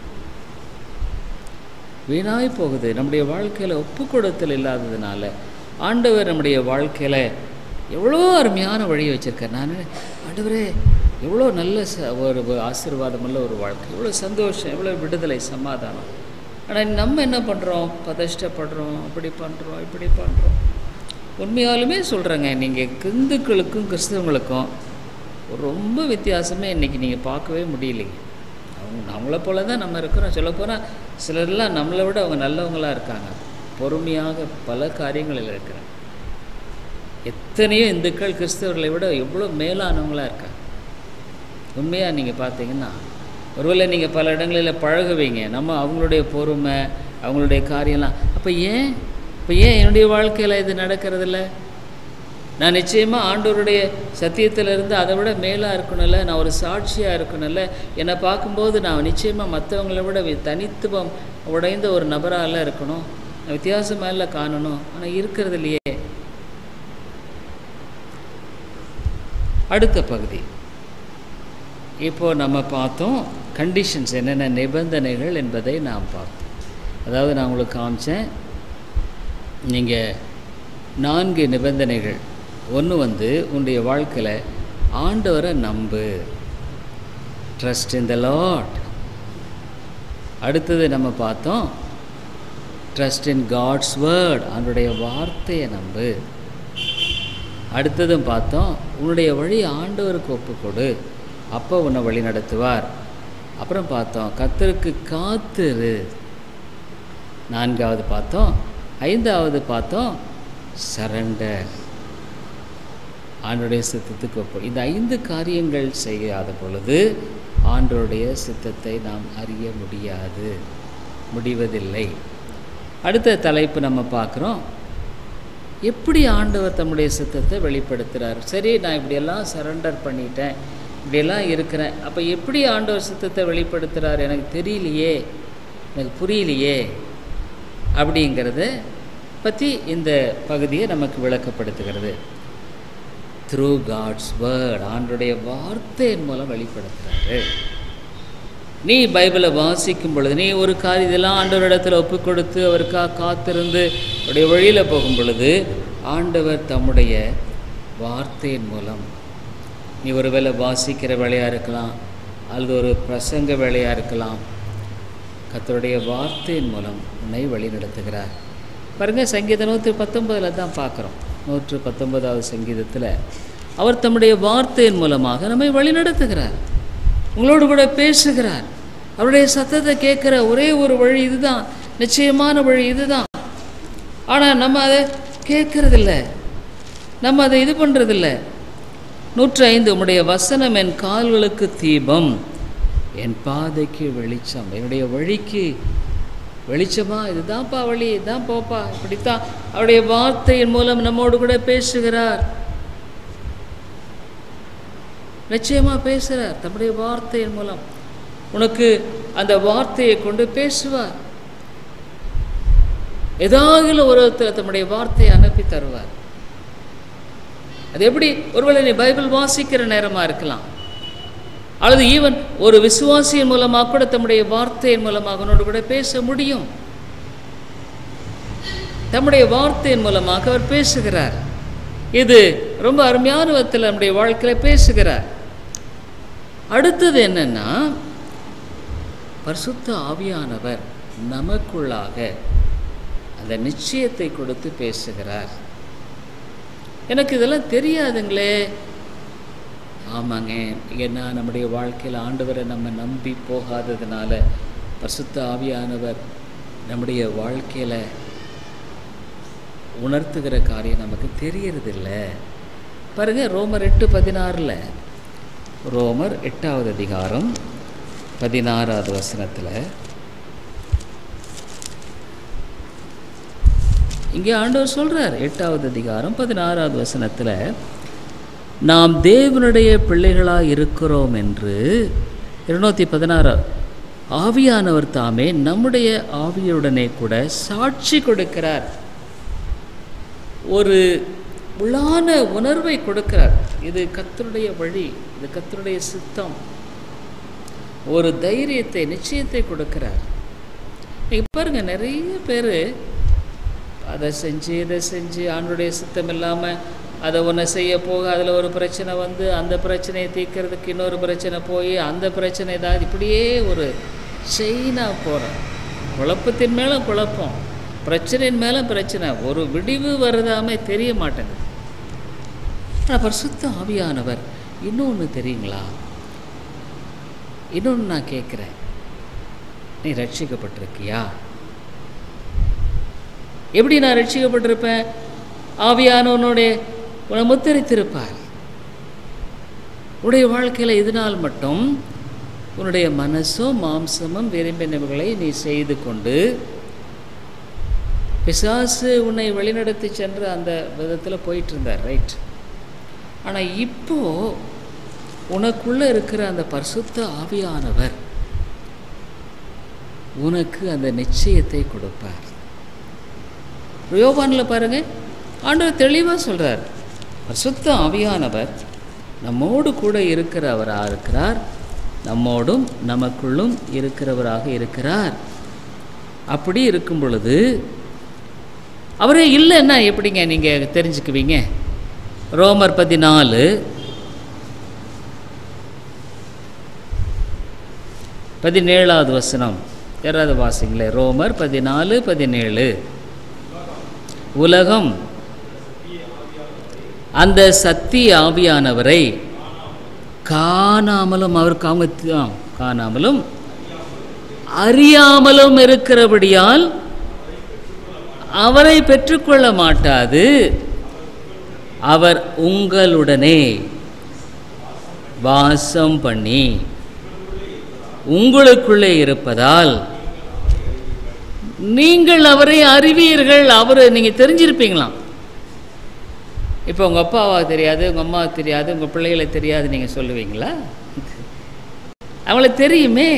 [SPEAKER 1] வீணாய் போகுது நம்முடைய வாழ்க்கையில் ஒப்பு கொடுத்தல் இல்லாததுனால ஆண்டவர் நம்முடைய வாழ்க்கையில் எவ்வளோ அருமையான வழியை வச்சுருக்கார் நான் ஆண்டவரே எவ்வளோ நல்ல ச ஒரு ஆசீர்வாதமுள்ள ஒரு வாழ்க்கை எவ்வளோ சந்தோஷம் எவ்வளோ விடுதலை சமாதானம் ஆனால் நம்ம என்ன பண்ணுறோம் பதஷ்டப்படுறோம் அப்படி பண்ணுறோம் இப்படி பண்ணுறோம் உண்மையாலுமே சொல்கிறேங்க நீங்கள் இந்துக்களுக்கும் கிறிஸ்தவங்களுக்கும் ரொம்ப வித்தியாசமே இன்றைக்கி நீங்கள் பார்க்கவே முடியலைங்க அவங்க நம்மளை போல தான் நம்ம இருக்கிறோம் சொல்லப்போனால் சிலர்லாம் நம்மளை விட அவங்க நல்லவங்களாக இருக்காங்க பொறுமையாக பல காரியங்களில் இருக்கிறாங்க எத்தனையோ இந்துக்கள் கிறிஸ்தவர்களை விட எவ்வளோ மேலானவங்களாக இருக்காங்க உண்மையாக நீங்கள் பார்த்தீங்கன்னா ஒருவேளை நீங்கள் பல இடங்களில் பழகுவீங்க நம்ம அவங்களுடைய பொறுமை அவங்களுடைய காரியம்லாம் அப்போ ஏன் இப்போ ஏன் என்னுடைய வாழ்க்கையில் இது நடக்கிறதில்ல நான் நிச்சயமாக ஆண்டவருடைய சத்தியத்திலிருந்து அதை விட மேலாக இருக்கணும்ல நான் ஒரு சாட்சியாக இருக்கணும்ல என்னை பார்க்கும்போது நான் நிச்சயமாக மற்றவங்கள விட வி- தனித்துவம் உடைந்த ஒரு நபராக இருக்கணும் நான் வித்தியாசமாக இல்லை காணணும் ஆனால் இருக்கிறது இல்லையே அடுத்த பகுதி இப்போ நம்ம பார்த்தோம் கண்டிஷன்ஸ் என்னென்ன நிபந்தனைகள் என்பதை நாம் பார்த்தோம் அதாவது நான் உங்களுக்கு காமிச்சேன் நீங்கள் நான்கு நிபந்தனைகள் ஒன்று வந்து உன்னுடைய வாழ்க்கையில் ஆண்டவரை நம்பு ட்ரஸ்ட் இன் த லாட் அடுத்தது நம்ம பார்த்தோம் ட்ரஸ்ட் இன் காட்ஸ் வேர்ட் அவனுடைய வார்த்தையை நம்பு அடுத்ததும் பார்த்தோம் உன்னுடைய வழி ஆண்டவருக்கு ஒப்புக்கொடு அப்போ உன்னை வழி நடத்துவார் அப்புறம் பார்த்தோம் கத்தருக்கு காத்திரு நான்காவது பார்த்தோம் ஐந்தாவது பார்த்தோம் சரண்டர் ஆண்டோடைய சித்தத்துக்கு ஒப்பு இந்த ஐந்து காரியங்கள் செய்யாத பொழுது ஆண்டோடைய சித்தத்தை நாம் அறிய முடியாது முடிவதில்லை அடுத்த தலைப்பு நம்ம பார்க்குறோம் எப்படி ஆண்டவர் தம்முடைய சித்தத்தை வெளிப்படுத்துகிறார் சரி நான் இப்படியெல்லாம் சரண்டர் பண்ணிட்டேன் இப்படியெல்லாம் இருக்கிறேன் அப்போ எப்படி ஆண்டவர் சித்தத்தை வெளிப்படுத்துகிறார் எனக்கு தெரியலையே எனக்கு புரியலையே அப்படிங்கிறத பற்றி இந்த பகுதியை நமக்கு விளக்கப்படுத்துகிறது த்ரூ காட்ஸ் வேர்ட் ஆண்டுடைய வார்த்தையின் மூலம் வெளிப்படுத்துகிறாரு நீ பைபிளை வாசிக்கும் பொழுது நீ ஒரு காரியம் இதெல்லாம் ஆண்டவரிடத்தில் ஒப்பு கொடுத்து அவருக்காக காத்திருந்து அவருடைய வழியில் போகும் பொழுது ஆண்டவர் தம்முடைய வார்த்தையின் மூலம் நீ ஒருவேளை வாசிக்கிற வேலையாக இருக்கலாம் அல்லது ஒரு பிரசங்க வேலையாக இருக்கலாம் கர்த்தருடைய வார்த்தையின் மூலம் உன்னை வழி நடத்துகிறார் பாருங்க சங்கீதம் நூற்றி பத்தொன்பதில் தான் பார்க்குறோம் நூற்று பத்தொன்பதாவது சங்கீதத்தில் அவர் தம்முடைய வார்த்தையின் மூலமாக நம்மை வழி நடத்துகிறார் உங்களோடு கூட பேசுகிறார் அவருடைய சத்தத்தை கேட்குற ஒரே ஒரு வழி இதுதான் நிச்சயமான வழி இதுதான் ஆனால் நம்ம அதை கேட்கறதில்ல நம்ம அதை இது பண்ணுறதில்ல நூற்றி ஐந்து உம்முடைய வசனம் என் கால்களுக்கு தீபம் என் பாதைக்கு வெளிச்சம் என்னுடைய வழிக்கு வெளிச்சமா இதுதான்ப்பா வழி இதுதான் போப்பா இப்படித்தான் அவருடைய வார்த்தையின் மூலம் நம்மோடு கூட பேசுகிறார் நிச்சயமா பேசுகிறார் தம்முடைய வார்த்தையின் மூலம் உனக்கு அந்த வார்த்தையை கொண்டு பேசுவார் ஏதாவது ஒருத்தர் தம்முடைய வார்த்தையை அனுப்பி தருவார் அது எப்படி ஒருவேளை நீ பைபிள் வாசிக்கிற நேரமா இருக்கலாம் அல்லது ஈவன் ஒரு விசுவாசியின் மூலமாக கூட தம்முடைய வார்த்தையின் மூலமாக அவனோடு கூட பேச முடியும் தம்முடைய வார்த்தையின் மூலமாக அவர் பேசுகிறார் இது ரொம்ப அருமையான விதத்தில் நம்முடைய வாழ்க்கையில் பேசுகிறார் அடுத்தது என்னன்னா பரிசுத்த ஆவியானவர் நமக்குள்ளாக அந்த நிச்சயத்தை கொடுத்து பேசுகிறார் எனக்கு இதெல்லாம் தெரியாதுங்களே ஆமாங்க ஏன்னா நம்முடைய வாழ்க்கையில் ஆண்டவரை நம்ம நம்பி போகாததுனால பரிசுத்த ஆவியானவர் நம்முடைய வாழ்க்கையில் உணர்த்துகிற காரியம் நமக்கு தெரியறதில்ல பாருங்க ரோமர் எட்டு பதினாறில் ரோமர் எட்டாவது அதிகாரம் பதினாறாவது வசனத்தில் இங்கே ஆண்டவர் சொல்கிறார் எட்டாவது அதிகாரம் பதினாறாவது வசனத்தில் நாம் தேவனுடைய பிள்ளைகளாக இருக்கிறோம் என்று இருநூற்றி பதினாறு ஆவியானவர் தாமே நம்முடைய ஆவியுடனே கூட சாட்சி கொடுக்கிறார் ஒரு உள்ளான உணர்வை கொடுக்கிறார் இது கத்தருடைய வழி இது கத்தருடைய சித்தம் ஒரு தைரியத்தை நிச்சயத்தை கொடுக்கிறார் நீங்கள் பாருங்கள் நிறைய பேர் அதை செஞ்சு இதை செஞ்சு ஆண்டுடைய சித்தம் இல்லாமல் அதை ஒன்று செய்ய போக அதில் ஒரு பிரச்சனை வந்து அந்த பிரச்சனையை தீர்க்கறதுக்கு இன்னொரு பிரச்சனை போய் அந்த பிரச்சனை ஏதாவது இப்படியே ஒரு செயினாக போகிறோம் குழப்பத்தின் மேலே குழப்பம் பிரச்சனையின் மேலே பிரச்சனை ஒரு விடிவு வருதாமே தெரிய மாட்டேங்குது ஆனால் பரிசுத்த ஆவியானவர் இன்னொன்று தெரியுங்களா இன்னொன்று நான் கேட்குறேன் நீ ரட்சிக்கப்பட்டிருக்கியா எப்படி நான் ரட்சிக்கப்பட்டிருப்பேன் ஆவியானவனுடைய உன்னை முத்தரித்திருப்பார் உன்னுடைய வாழ்க்கையில் இதனால் மட்டும் உன்னுடைய மனசும் மாம்சமும் விரும்பினவர்களை நீ செய்து கொண்டு பிசாசு உன்னை வழிநடத்தி சென்று அந்த விதத்தில் போயிட்டு இருந்தார் ரைட் ஆனால் இப்போ உனக்குள்ளே இருக்கிற அந்த பரிசுத்த ஆவியானவர் உனக்கு அந்த நிச்சயத்தை கொடுப்பார் யோபானில் பாருங்க ஆண்டவர் தெளிவாக சொல்கிறார் பரிசுத்த ஆவியானவர் நம்மோடு கூட இருக்கிறவராக இருக்கிறார் நம்மோடும் நமக்குள்ளும் இருக்கிறவராக இருக்கிறார் அப்படி இருக்கும் பொழுது அவரே இல்லைன்னா எப்படிங்க நீங்கள் தெரிஞ்சுக்குவீங்க ரோமர் பதினாலு பதினேழாவது வசனம் யாராவது வாசிங்களே ரோமர் பதினாலு பதினேழு உலகம் அந்த சத்திய ஆவியானவரை காணாமலும் அவருக்கு அவங்க தி- ஆ, காணாமலும் அறியாமலும் இருக்கிறபடியால் அவரை பெற்றுக்கொள்ள மாட்டாது அவர் உங்களுடனே வாசம் பண்ணி உங்களுக்குள்ளே இருப்பதால் நீங்கள் அவரை அறிவீர்கள் அவரை நீங்கள் தெரிஞ்சிருப்பீங்களாம் இப்போ உங்கள் அப்பாவாக தெரியாது உங்கள் அம்மாவுக்கு தெரியாது உங்கள் பிள்ளைகளை தெரியாது நீங்கள் சொல்லுவீங்களா அவங்களுக்கு தெரியுமே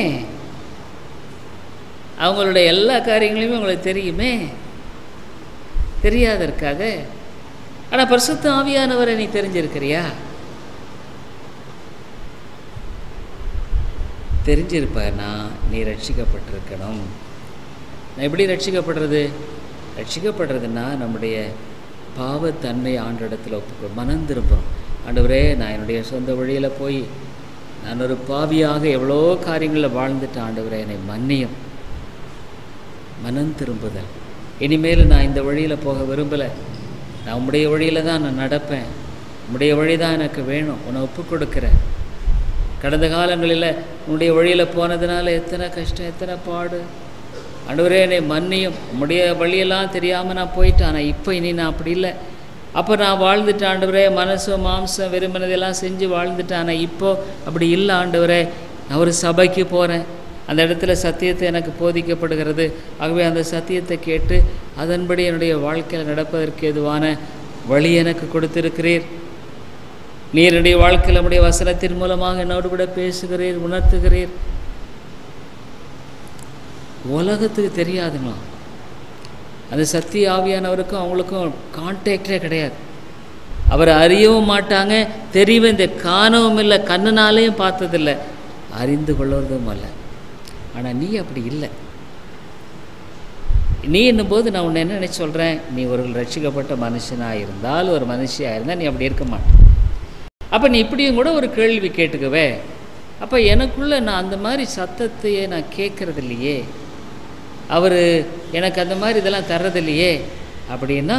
[SPEAKER 1] அவங்களுடைய எல்லா காரியங்களையுமே உங்களுக்கு தெரியுமே தெரியாதற்காக ஆனால் பரிசுத்த ஆவியானவரை நீ தெரிஞ்சிருக்கிறியா தெரிஞ்சிருப்பனா நீ ரட்சிக்கப்பட்டிருக்கணும் நான் எப்படி ரட்சிக்கப்படுறது ரட்சிக்கப்படுறதுன்னா நம்முடைய பாவத்தன்மை ஆண்டிடத்தில் ஒப்புக்கொ மனம் திரும்புகிறோம் ஆண்டவரே நான் என்னுடைய சொந்த வழியில் போய் நான் ஒரு பாவியாக எவ்வளோ காரியங்களில் வாழ்ந்துட்டேன் ஆண்டவரே என்னை மன்னியும் மனம் திரும்புதல் இனிமேல் நான் இந்த வழியில் போக விரும்பலை நான் உம்முடைய வழியில் தான் நான் நடப்பேன் உம்முடைய வழி தான் எனக்கு வேணும் உன்னை ஒப்பு கொடுக்குறேன் கடந்த காலங்களில் உன்னுடைய வழியில் போனதுனால எத்தனை கஷ்டம் எத்தனை பாடு ஆண்டவரே என்னை மன்னியும் உம்முடைய வழியெல்லாம் தெரியாமல் நான் போயிட்டேன் ஆனால் இப்போ இனி நான் அப்படி இல்லை அப்போ நான் வாழ்ந்துட்டேன் ஆண்டவரே மனசும் மாம்சம் விரும்பினதெல்லாம் செஞ்சு வாழ்ந்துட்டேன் ஆனால் இப்போ அப்படி இல்லை ஆண்டவரே நான் ஒரு சபைக்கு போகிறேன் அந்த இடத்துல சத்தியத்தை எனக்கு போதிக்கப்படுகிறது ஆகவே அந்த சத்தியத்தை கேட்டு அதன்படி என்னுடைய வாழ்க்கையில் நடப்பதற்கு எதுவான வழி எனக்கு கொடுத்திருக்கிறீர் நீர் என்னுடைய வாழ்க்கையில் நம்முடைய வசனத்தின் மூலமாக என்னோடு கூட பேசுகிறீர் உணர்த்துகிறீர் உலகத்துக்கு தெரியாதுங்களாம் அந்த சத்திய ஆவியானவருக்கும் அவங்களுக்கும் கான்டாக்டே கிடையாது அவரை அறியவும் மாட்டாங்க தெரியவும் இந்த காணவும் இல்லை கண்ணுனாலேயும் பார்த்ததில்லை அறிந்து கொள்வதும் அல்ல ஆனால் நீ அப்படி இல்லை நீ என்னும்போது நான் உன்னை என்ன நினைச்சு சொல்கிறேன் நீ ஒரு ரட்சிக்கப்பட்ட மனுஷனாக இருந்தால் ஒரு மனுஷியாக இருந்தால் நீ அப்படி இருக்க மாட்ட அப்போ நீ இப்படியும் கூட ஒரு கேள்வி கேட்டுக்குவே அப்போ எனக்குள்ளே நான் அந்த மாதிரி சத்தத்தையே நான் கேட்கறது இல்லையே அவர் எனக்கு அந்த மாதிரி இதெல்லாம் தர்றதில்லையே அப்படின்னா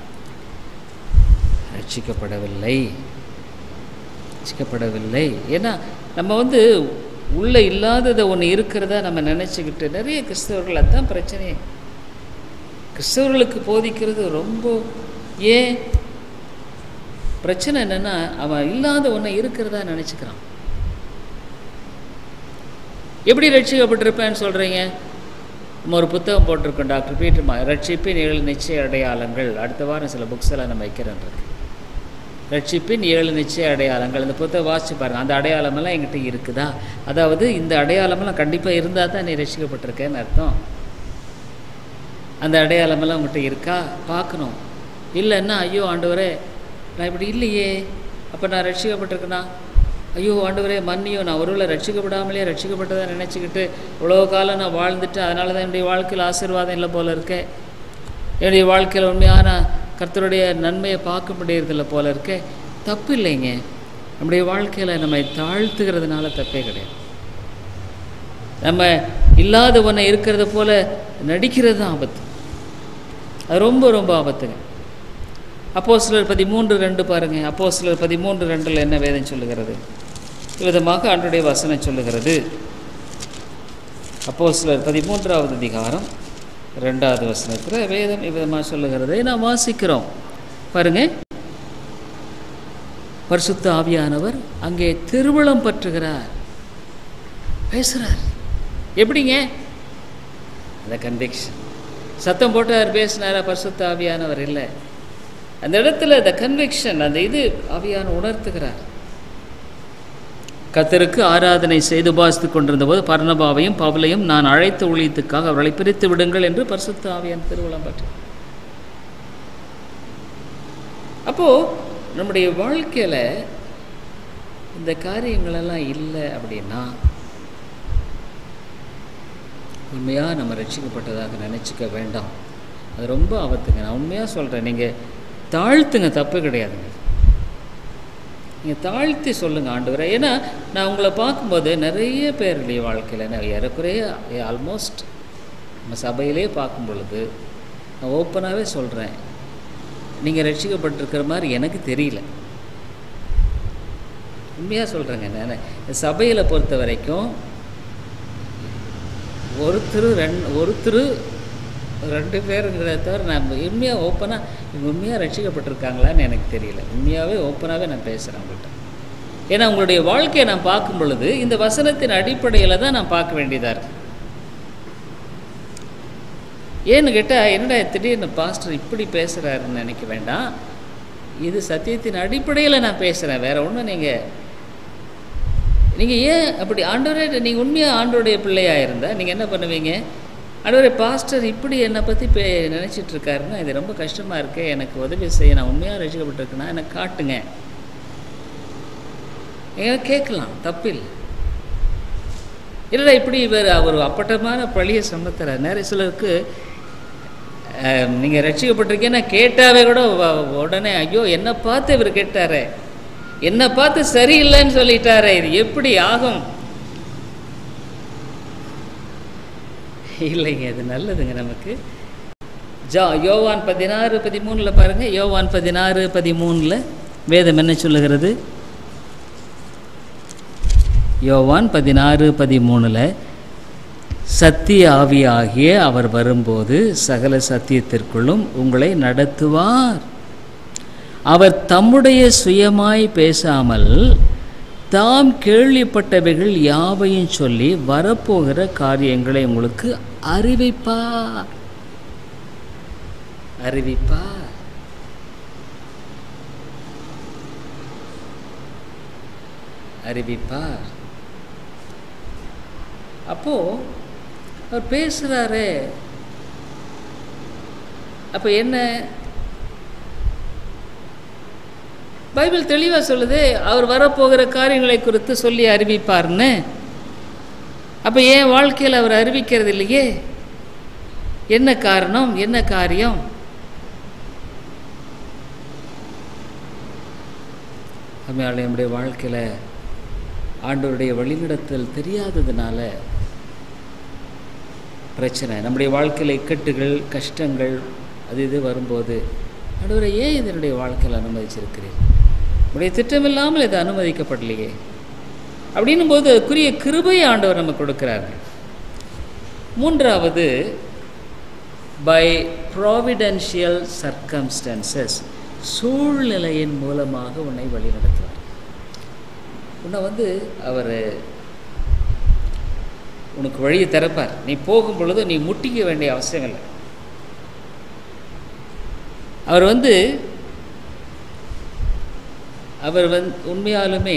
[SPEAKER 1] ரட்சிக்கப்படவில்லை ரட்சிக்கப்படவில்லை ஏன்னா நம்ம வந்து உள்ளே இல்லாததை ஒன்று இருக்கிறதா நம்ம நினச்சிக்கிட்டு நிறைய கிறிஸ்தவர்கள் அதுதான் பிரச்சனையே கிறிஸ்தவர்களுக்கு போதிக்கிறது ரொம்ப ஏன் பிரச்சனை என்னென்னா அவன் இல்லாத ஒன்றை இருக்கிறதா நினச்சிக்கிறான் எப்படி ரட்சிக்கப்பட்டிருப்பேன்னு சொல்கிறீங்க நம்ம ஒரு புத்தகம் போட்டிருக்கோம் டாக்டர் பீட்டர் மா ரட்சிப்பின் ஏழு நிச்சய அடையாளங்கள் அடுத்த வாரம் சில புக்ஸ் எல்லாம் நம்ம வைக்கிறேன் இருக்கு ரட்சிப்பின் ஏழு நிச்சய அடையாளங்கள் இந்த புத்தகம் வாசிச்சு பாருங்கள் அந்த அடையாளமெல்லாம் எங்கிட்ட இருக்குதா அதாவது இந்த அடையாளமெல்லாம் கண்டிப்பாக இருந்தால் தான் நீ ரட்சிக்கப்பட்டிருக்கேன்னு அர்த்தம் அந்த அடையாளமெல்லாம் உங்கள்கிட்ட இருக்கா பார்க்கணும் இல்லைன்னா ஐயோ ஆண்டவரே நான் இப்படி இல்லையே அப்போ நான் ரட்சிக்கப்பட்டிருக்கேனா ஐயோ ஆண்டவரே மன்னியோ நான் ஒருவேளை ரட்சிக்கப்படாமலே ரட்சிக்கப்பட்டதை நினச்சிக்கிட்டு இவ்வளோ காலம் நான் வாழ்ந்துட்டு அதனால தான் என்னுடைய வாழ்க்கையில் ஆசீர்வாதம் இல்லை போல இருக்கேன் என்னுடைய வாழ்க்கையில் உண்மையான கர்த்தருடைய நன்மையை பார்க்க முடியறதில்ல போல இருக்கே தப்பு இல்லைங்க நம்முடைய வாழ்க்கையில் நம்மை தாழ்த்துகிறதுனால தப்பே கிடையாது நம்ம இல்லாத ஒன்றை இருக்கிறத போல நடிக்கிறது தான் ஆபத்து அது ரொம்ப ரொம்ப ஆபத்துங்க அப்போ சிலர் பதிமூன்று ரெண்டு பாருங்க அப்போ சிலர் பதிமூன்று ரெண்டில் என்ன வேதம் சொல்லுகிறது விதமாக அன்றைய வசனம் சொல்லுகிறது அப்போ சிலர் பதிமூன்றாவது அதிகாரம் ரெண்டாவது வசனத்தில் வேதம் இவ்விதமாக சொல்லுகிறதை நாம் வாசிக்கிறோம் பாருங்க பரிசுத்த ஆவியானவர் அங்கே திருவிழம் பற்றுகிறார் பேசுகிறார் எப்படிங்க அந்த கன்விக்ஷன் சத்தம் போட்டார் பேசினாரா பரிசுத்த ஆவியானவர் இல்லை அந்த இடத்துல அந்த கன்விக்ஷன் அந்த இது ஆவியான உணர்த்துகிறார் கத்தருக்கு ஆராதனை செய்து உபாசித்து கொண்டிருந்த போது பர்ணபாவையும் பவுலையும் நான் அழைத்த ஊழியத்துக்காக அவர்களை பிரித்து விடுங்கள் என்று பரிசுத்த ஆவியான் திருவிழம் பற்றி அப்போ நம்முடைய வாழ்க்கையில இந்த காரியங்களெல்லாம் இல்லை அப்படின்னா உண்மையாக நம்ம ரட்சிக்கப்பட்டதாக நினச்சிக்க வேண்டாம் அது ரொம்ப ஆபத்துங்க நான் உண்மையாக சொல்கிறேன் நீங்கள் தாழ்த்துங்க தப்பு கிடையாதுங்க நீங்கள் தாழ்த்தி சொல்லுங்கள் ஆண்டவரை ஏன்னா நான் உங்களை பார்க்கும்போது நிறைய பேருடைய வாழ்க்கையில் நான் ஏறக்குறைய ஆல்மோஸ்ட் நம்ம சபையிலே பார்க்கும் பொழுது நான் ஓப்பனாகவே சொல்கிறேன் நீங்கள் ரட்சிக்கப்பட்டிருக்கிற மாதிரி எனக்கு தெரியல உண்மையாக சொல்கிறேங்க நான் சபையில் பொறுத்த வரைக்கும் ஒருத்தர் ரெண்டு ஒருத்தர் ரெண்டு பேருங்கிறத தவிர நான் உண்மையாக ஓப்பனாக இவங்க உண்மையாக ரட்சிக்கப்பட்டிருக்காங்களான்னு எனக்கு தெரியல உண்மையாகவே ஓப்பனாகவே நான் பேசுகிறேன் உங்கள்கிட்ட ஏன்னா உங்களுடைய வாழ்க்கையை நான் பார்க்கும் பொழுது இந்த வசனத்தின் அடிப்படையில் தான் நான் பார்க்க வேண்டியதாக இருக்கு ஏன்னு கேட்டால் என்னடா திடீர்னு பாஸ்டர் இப்படி பேசுகிறாருன்னு நினைக்க வேண்டாம் இது சத்தியத்தின் அடிப்படையில் நான் பேசுகிறேன் வேறு ஒன்றும் நீங்கள் நீங்கள் ஏன் அப்படி ஆண்டவரே நீங்கள் உண்மையாக ஆண்டோடைய பிள்ளையாக இருந்தால் நீங்கள் என்ன பண்ணுவீங்க ஆண்டவரே பாஸ்டர் இப்படி என்னை பற்றி பே நினச்சிட்டு இருக்காருன்னா இது ரொம்ப கஷ்டமாக இருக்கு எனக்கு உதவி செய்ய நான் உண்மையாக ரசிக்கப்பட்டிருக்கேன்னா எனக்கு காட்டுங்க ஏங்க கேட்கலாம் தப்பில்லை இல்லைடா இப்படி இவர் அவர் அப்பட்டமான பழியை சமத்துறார் நிறைய சிலருக்கு நீங்கள் ரட்சிக்கப்பட்டிருக்கீங்கன்னா கேட்டாவே கூட உடனே ஐயோ என்னை பார்த்து இவர் கேட்டாரே என்னை பார்த்து சரியில்லைன்னு சொல்லிட்டாரே இது எப்படி ஆகும் இல்லைங்க இது நல்லதுங்க நமக்கு ஜா யோவான் பதினாறு பதிமூணில் பாருங்கள் யோவான் பதினாறு பதிமூணில் வேதம் என்ன சொல்லுகிறது யோவான் பதினாறு பதிமூணில் சத்திய ஆவியாகிய அவர் வரும்போது சகல சத்தியத்திற்குள்ளும் உங்களை நடத்துவார் அவர் தம்முடைய சுயமாய் பேசாமல் தாம் கேள்விப்பட்டவைகள் யாவையும் சொல்லி வரப்போகிற காரியங்களை உங்களுக்கு அறிவிப்பார் அறிவிப்பார் அறிவிப்பார் அப்போ அவர் பேசுகிறாரே அப்போ என்ன பைபிள் தெளிவாக சொல்லுது அவர் வரப்போகிற காரியங்களை குறித்து சொல்லி அறிவிப்பார்னு அப்போ ஏன் வாழ்க்கையில் அவர் அறிவிக்கிறது இல்லையே என்ன காரணம் என்ன காரியம் அம்மையால் நம்முடைய வாழ்க்கையில் ஆண்டவருடைய வழிநடத்தல் தெரியாததுனால பிரச்சனை நம்முடைய வாழ்க்கையில் இக்கட்டுகள் கஷ்டங்கள் அது இது வரும்போது ஆண்டவரை ஏன் இதனுடைய வாழ்க்கையில் அனுமதிச்சிருக்கிறேன் உடைய திட்டமில்லாமல் இது அனுமதிக்கப்படலையே அப்படின்னும் போது அதுக்குரிய கிருபை ஆண்டவர் நம்ம கொடுக்குறாரு மூன்றாவது பை ப்ராவிடென்ஷியல் சர்க்கம்ஸ்டன்சஸ் சூழ்நிலையின் மூலமாக உன்னை வழிநடத்துவார் உன்னை வந்து அவர் உனக்கு வழியை திறப்பார் நீ போகும் பொழுது நீ முட்டிக்க வேண்டிய அவசியம் இல்லை அவர் வந்து அவர் வந் உண்மையாலுமே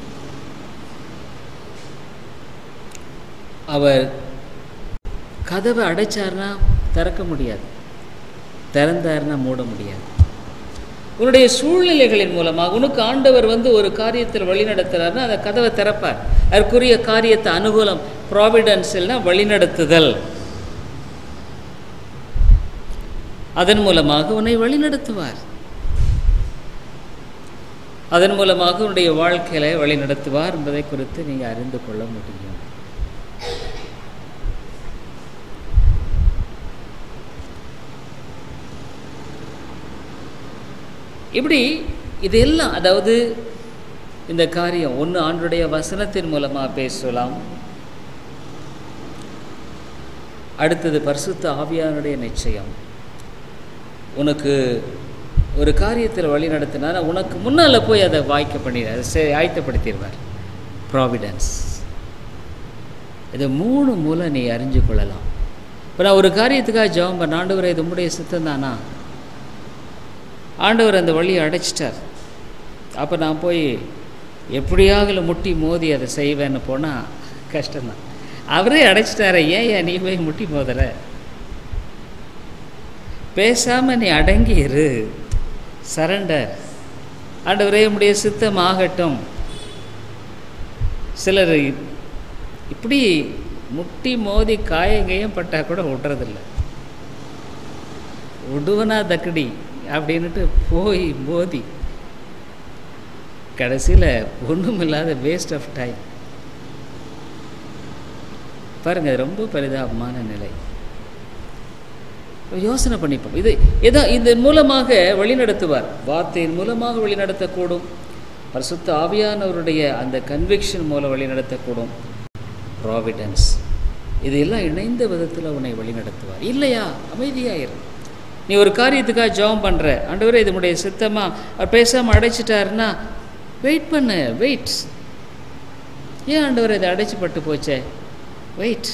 [SPEAKER 1] அவர் கதவை அடைச்சார்னா திறக்க முடியாது திறந்தார்னா மூட முடியாது உன்னுடைய சூழ்நிலைகளின் மூலமாக உனக்கு ஆண்டவர் வந்து ஒரு காரியத்தில் வழி நடத்துகிறார்னா அந்த கதவை திறப்பார் அதற்குரிய காரியத்தை அனுகூலம் ப்ராவிடன்ஸ்னா வழிநடத்துதல் அதன் மூலமாக உன்னை வழிநடத்துவார் அதன் மூலமாக உன்னுடைய வாழ்க்கையில வழி நடத்துவார் என்பதை குறித்து நீங்கள் அறிந்து கொள்ள முடியும் இப்படி இதெல்லாம் அதாவது இந்த காரியம் ஒன்று ஆண்டுடைய வசனத்தின் மூலமாக பேசலாம் அடுத்தது பரிசுத்த ஆவியானுடைய நிச்சயம் உனக்கு ஒரு காரியத்தில் வழி நடத்தினா உனக்கு முன்னால் போய் அதை வாய்க்க பண்ணிடுவார் அதை செ- ஆயத்தப்படுத்திடுவார் ப்ராவிடன்ஸ் இது மூணு மூலம் நீ அறிஞ்சு கொள்ளலாம் இப்போ நான் ஒரு காரியத்துக்காக ஜெபம் பண்ண ஆண்டவரே இது உம்முடைய சித்தம் தானா ஆண்டவர் அந்த வழியை அடைச்சிட்டார் அப்போ நான் போய் எப்படியாகல முட்டி மோதி அதை செய்வேன்னு போனால் கஷ்டம்தான் அவரே அடைச்சிட்டாரே ஏன் ஏன் நீ போய் முட்டி மோதுற பேசாமல் நீ அடங்கி இரு சரண்டர் ஆண்டவரே உம்முடைய சித்தம் ஆகட்டும் சிலர் இப்படி முட்டி மோதி காயங்கையும் பட்டா கூட விட்றதில்ல விடுவனா தக்கடி அப்படின்னுட்டு போய் மோதி கடைசியில் ஒன்றுமில்லாத வேஸ்ட் ஆஃப் டைம் பாருங்க இது ரொம்ப பரிதாபமான நிலை யோசனை பண்ணிப்போம் இது ஏதோ இதன் மூலமாக வழிநடத்துவார் வார்த்தையின் மூலமாக வழிநடத்தக்கூடும் பரிசுத்த ஆவியானவருடைய அந்த கன்விக்ஷன் மூலம் வழிநடத்தக்கூடும் ப்ராவிடன்ஸ் இது எல்லாம் இணைந்த விதத்தில் உன்னை வழிநடத்துவார் இல்லையா அமைதியாயிரு நீ ஒரு காரியத்துக்காக ஜெபம் பண்ணுற ஆண்டவரே இது உடைய சித்தமா அவர் பேசாமல் அடைச்சிட்டாருன்னா வெயிட் பண்ணு வெயிட் ஏன் ஆண்டவர் இதை அடைச்சி பட்டு போச்சே வெயிட்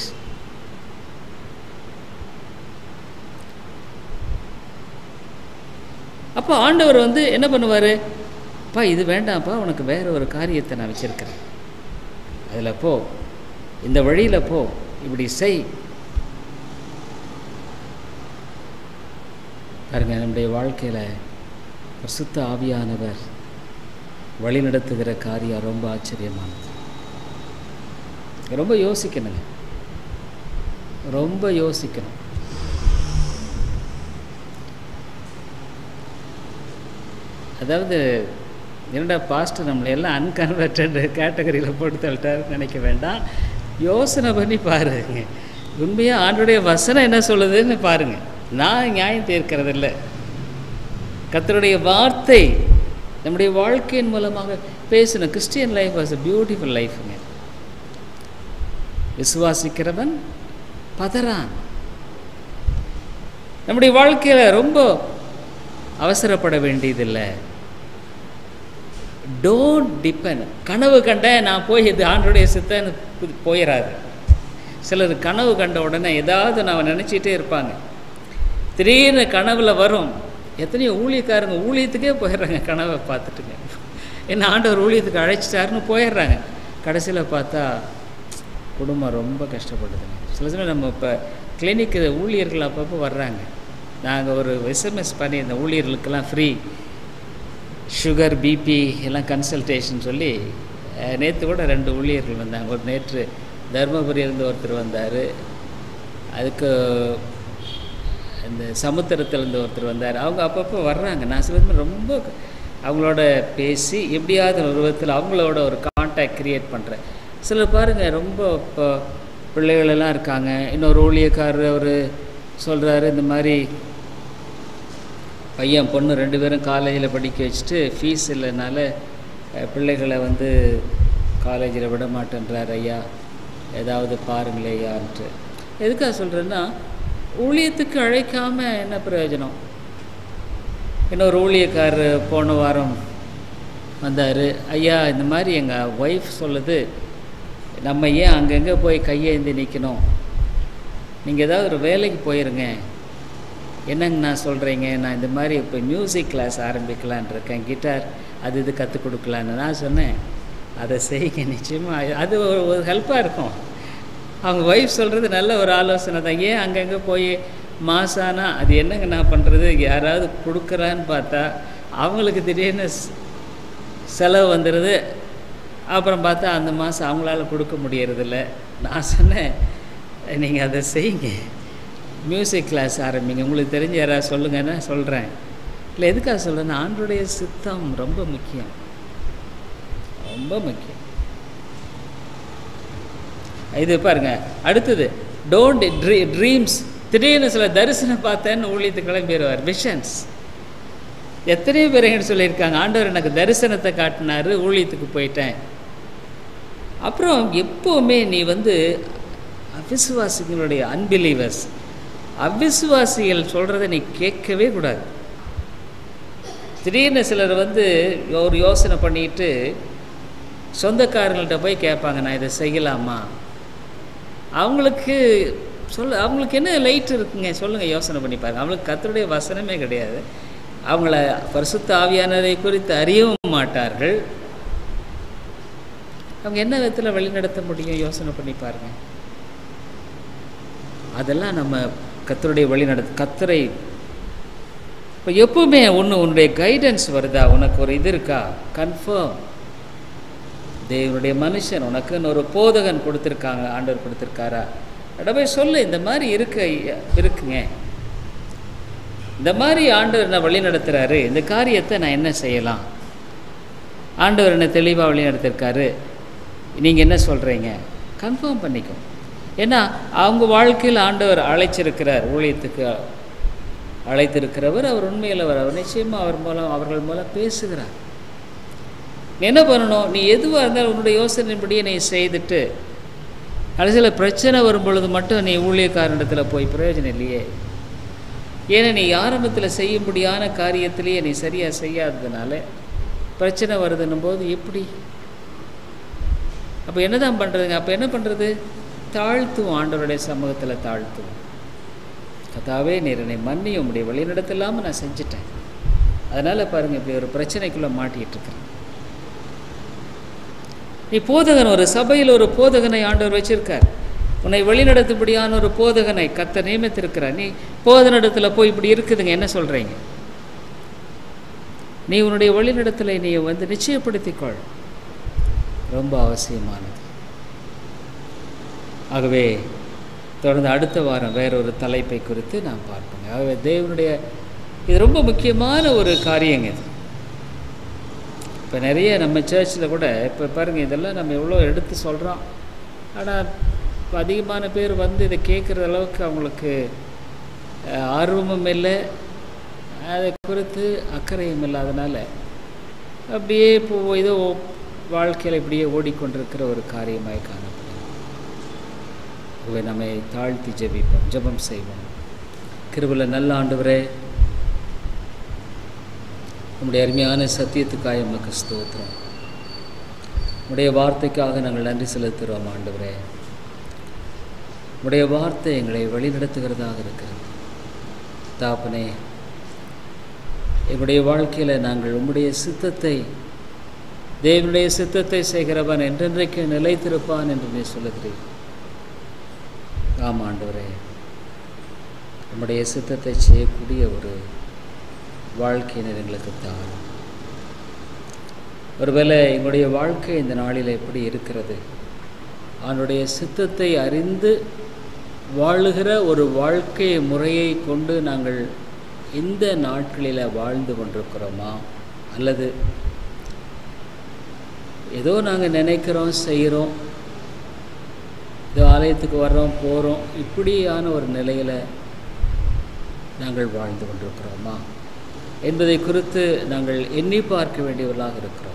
[SPEAKER 1] அப்போ ஆண்டவர் வந்து என்ன பண்ணுவார் பா இது வேண்டாம்ப்பா உனக்கு வேற ஒரு காரியத்தை நான் வச்சுருக்கிறேன் அதில் போ இந்த வழியில் போ இப்படி செய் பாருங்க நம்முடைய வாழ்க்கையில் சுத்த ஆவியானவர் வழி நடத்துகிற காரியம் ரொம்ப ஆச்சரியமானது ரொம்ப யோசிக்கணுங்க ரொம்ப யோசிக்கணும் அதாவது என்னடா பாஸ்டர் நம்மளை எல்லாம் அன்கன்வெர்டட் கேட்டகரியில் போட்டு தள்ளிட்டாருன்னு நினைக்க வேண்டாம் யோசனை பண்ணி பாருங்க உண்மையாக ஆண்டுடைய வசனம் என்ன சொல்லுதுன்னு பாருங்க நான் நியாயம் தீர்க்கிறது இல்லை கர்த்தருடைய வார்த்தை நம்முடைய வாழ்க்கையின் மூலமாக பேசணும் Christian life was a beautiful லைஃபுங்க விசுவாசிக்கிறவன் பதறான் நம்முடைய வாழ்க்கையில் ரொம்ப அவசரப்பட வேண்டியதில்லை டோன்ட் டிபெண்ட் கனவு கண்டேன் நான் போய் இது ஆண்டுடைய சித்தன்னு பு- போயிடாது சிலர் கனவு கண்ட உடனே ஏதாவது நான் நினச்சிட்டே இருப்பாங்க திடீர்னு கனவுல வரும் எத்தனையோ ஊழியக்காரங்க ஊழியத்துக்கே போயிடுறாங்க கனவை பார்த்துட்டுங்க என்ன ஆண்டவர் ஊழியத்துக்கு அழைச்சிட்டாருன்னு போயிடுறாங்க கடைசியில் பார்த்தா குடும்பம் ரொம்ப கஷ்டப்படுதுங்க சில சமயம் நம்ம இப்போ கிளினிக்கு ஊழியர்கள் அப்பப்போ வர்றாங்க நாங்கள் ஒரு எஸ்எம்எஸ் பண்ணி இந்த ஊழியர்களுக்கெல்லாம் ஃப்ரீ சுகர் பிபி எல்லாம் கன்சல்டேஷன் சொல்லி நேற்று கூட ரெண்டு ஊழியர்கள் வந்தாங்க ஒரு நேற்று தருமபுரியிலேருந்து ஒருத்தர் வந்தார் அதுக்கு இந்த சமுத்திரத்துலேருந்து ஒருத்தர் வந்தார் அவங்க அப்பப்போ வர்றாங்க நான் சில சமயம் ரொம்ப அவங்களோட பேசி எப்படியாவது ஒரு விதத்தில் அவங்களோட ஒரு கான்டாக்ட் க்ரியேட் பண்ணுறேன் சிலர் பாருங்கள் ரொம்ப இப்போ பிள்ளைகளெல்லாம் இருக்காங்க இன்னொரு ஊழியக்காரர் அவர் சொல்கிறாரு இந்த மாதிரி பையன் பொண்ணு ரெண்டு பேரும் காலேஜில் படிக்க வச்சுட்டு ஃபீஸ் இல்லைனால அஹ், பிள்ளைகளை வந்து காலேஜில் விட மாட்டேன்றார் ஐயா ஏதாவது பாருங்களே ஐயான்ட்டு எதுக்காக சொல்கிறேன்னா ஊழியத்துக்கு அழைக்காம என்ன பிரயோஜனம் இன்னொரு ஊழியக்காரர் போன வாரம் வந்தார் ஐயா இந்த மாதிரி எங்கள் ஒய்ஃப் சொல்லுது நம்ம ஏன் அங்கங்கே போய் கையேந்தி நிற்கணும் நீங்கள் ஏதாவது ஒரு வேலைக்கு போயிருங்க என்னங்க நான் சொல்கிறீங்க நான் இந்த மாதிரி இப்போ மியூசிக் கிளாஸ் ஆரம்பிக்கலான் இருக்கேன் கிட்டார் அது இது கற்றுக் கொடுக்கலான்னு நான் சொன்னேன் அதை செய்யுங்க நிச்சயமாக அது ஒரு ஒரு ஹெல்ப்பாக இருக்கும் அவங்க ஒய்ஃப் சொல்கிறது நல்ல ஒரு ஆலோசனை தான் ஏன் அங்கங்கே போய் மாசானா அது என்னங்க நான் பண்ணுறது யாராவது கொடுக்குறான்னு பார்த்தா அவங்களுக்கு திடீர்னு ஸ்- செலவு வந்துடுது அப்புறம் பார்த்தா அந்த மாதம் அவங்களால கொடுக்க முடியறதில்ல நான் சொன்னேன் நீங்கள் அதை செய்யுங்க மியூசிக் கிளாஸ் ஆரம்பிங்க உங்களுக்கு தெரிஞ்ச யாராவது சொல்லுங்கன்னா சொல்கிறேன் இல்லை எதுக்காக சொல்கிறேன்னா ஆண்டுடைய சித்தம் ரொம்ப முக்கியம் ரொம்ப முக்கியம் இது பாருங்க அடுத்தது டோன்ட் ட்ரீ ட்ரீம்ஸ் திடீர்னு சில தரிசனம் பார்த்தேன்னு ஊழியத்து கிளம்பிடுவார் விஷன்ஸ் எத்தனையோ பேர் என்கிட்ட சொல்லியிருக்காங்க ஆண்டவர் எனக்கு தரிசனத்தை காட்டினாரு ஊழியத்துக்கு போயிட்டேன் அப்புறம் எப்போவுமே நீ வந்து அவிசுவாசிகளுடைய அன்பிலீவர்ஸ் அவிசுவாசிகள் சொல்கிறத நீ கேட்கவே கூடாது திடீர்னு சிலர் வந்து ஒரு யோசனை பண்ணிட்டு சொந்தக்காரங்கள்ட்ட போய் கேட்பாங்க நான் இதை செய்யலாமா அவங்களுக்கு சொல்ல அவங்களுக்கு என்ன லைட் இருக்குங்க சொல்லுங்கள் யோசனை பண்ணி பாருங்க அவங்களுக்கு கர்த்தருடைய வசனமே கிடையாது அவங்கள பரிசுத்த ஆவியானதை குறித்து அறியவும் மாட்டார்கள் அவங்க என்ன விதத்தில் வழிநடத்த முடியும் யோசனை பண்ணி பாருங்க அதெல்லாம் நம்ம கத்தருடைய வழிநட கத்தரை இப்போ எப்பவுமே ஒன்று உன்னுடைய கைடன்ஸ் வருதா உனக்கு ஒரு இது இருக்கா கன்ஃபார்ம் தேவனுடைய மனுஷன் உனக்குன்னு ஒரு போதகன் கொடுத்துருக்காங்க ஆண்டவர் கொடுத்துருக்காரா அட போய் சொல்லு இந்த மாதிரி இருக்க இருக்குங்க இந்த மாதிரி ஆண்டவர் என்ன வழி நடத்துகிறாரு இந்த காரியத்தை நான் என்ன செய்யலாம் ஆண்டவர் என்ன தெளிவாக வழி நடத்திருக்காரு நீங்கள் என்ன சொல்கிறீங்க கன்ஃபார்ம் பண்ணிக்கோ ஏன்னா அவங்க வாழ்க்கையில் ஆண்டவர் அழைச்சிருக்கிறார் ஊழியத்துக்கு அழைத்திருக்கிறவர் அவர் உண்மையில் அவர் அவர் நிச்சயமாக அவர் மூலம் அவர்கள் மூலம் பேசுகிறார் நீ என்ன பண்ணணும் நீ எதுவாக இருந்தாலும் உன்னுடைய யோசனைப்படியே நீ செய்துட்டு கடைசியில் பிரச்சனை வரும் பொழுது மட்டும் நீ ஊழியக்காரனிடத்தில் போய் பிரயோஜனம் இல்லையே ஏன்னா நீ ஆரம்பத்தில் செய்ய முடியாத காரியத்திலேயே நீ சரியாக செய்யாததுனால பிரச்சனை வருதுன்னும் போது எப்படி அப்போ என்ன தான் பண்ணுறதுங்க அப்போ என்ன பண்ணுறது தாழ்த்துவோம் ஆண்டவருடைய சமூகத்தில் தாழ்த்துவோம் கதாவே நீர் என்னை மன்னி உம்முடைய வழிநடத்த இல்லாமல் நான் செஞ்சிட்டேன் அதனால் பாருங்கள் இப்படி ஒரு பிரச்சனைக்குள்ளே மாட்டிகிட்டு இருக்கிறேன் நீ போதகன் ஒரு சபையில் ஒரு போதகனை ஆண்டவர் வச்சிருக்கார் உன்னை வழிநடத்தும்படியான ஒரு போதகனை கத்த நியமித்திருக்கிறார் நீ போதனிடத்தில் போய் இப்படி இருக்குதுங்க என்ன சொல்கிறீங்க நீ உன்னுடைய வழிநடத்தலை நீ வந்து நிச்சயப்படுத்திக்கொள் ரொம்ப அவசியமானது ஆகவே தொடர்ந்து அடுத்த வாரம் வேறொரு தலைப்பை குறித்து நாம் பார்ப்போங்க ஆகவே தேவனுடைய இது ரொம்ப முக்கியமான ஒரு காரியங்க இது இப்போ நிறைய நம்ம சர்ச்சில் கூட இப்போ பாருங்கள் இதெல்லாம் நம்ம எவ்வளோ எடுத்து சொல்கிறோம் ஆனால் இப்போ அதிகமான பேர் வந்து இதை கேட்குற அளவுக்கு அவங்களுக்கு அஹ், ஆர்வமும் இல்லை அதை குறித்து அக்கறையும் இல்லாதனால அப்படியே இப்போ ஏதோ வாழ்க்கையில் இப்படியே ஓடிக்கொண்டிருக்கிற ஒரு காரியமாய் காணப்படும் ஆகவே நம்மை தாழ்த்தி ஜெபிப்போம் ஜெபம் செய்வோம் கிருபல நல்ல ஆண்டவரே உம்முடைய அருமையான சத்தியத்துக்காக உமக்கு ஸ்தோத்திரம் உடைய வார்த்தைக்காக நாங்கள் நன்றி செலுத்துகிறோம் ஆண்டவரே உடைய வார்த்தை எங்களை வழிநடத்துகிறதாக இருக்கிறது தாப்பனே எங்களுடைய வாழ்க்கையில் நாங்கள் உம்முடைய சித்தத்தை தேவனுடைய சித்தத்தை செய்கிறவன் என்றென்றைக்கு நிலைத்திருப்பான் என்று நீ சொல்லுகிறீர் ஆமாம் ஆண்டவரே நம்முடைய சித்தத்தை செய்யக்கூடிய ஒரு வாழ்க்கையினர் எங்களுக்கு தான் ஒருவேளை எங்களுடைய வாழ்க்கை இந்த நாளில் எப்படி இருக்கிறது அவனுடைய சித்தத்தை அறிந்து வாழுகிற ஒரு வாழ்க்கை முறையை கொண்டு நாங்கள் இந்த நாட்களில் வாழ்ந்து கொண்டிருக்கிறோமா அல்லது ஏதோ நாங்கள் நினைக்கிறோம் செய்கிறோம் இது ஆலயத்துக்கு வர்றோம் போகிறோம் இப்படியான ஒரு நிலையில் நாங்கள் வாழ்ந்து கொண்டிருக்கிறோமா என்பதை குறித்து நாங்கள் எண்ணி பார்க்க வேண்டியவர்களாக இருக்கிறோம்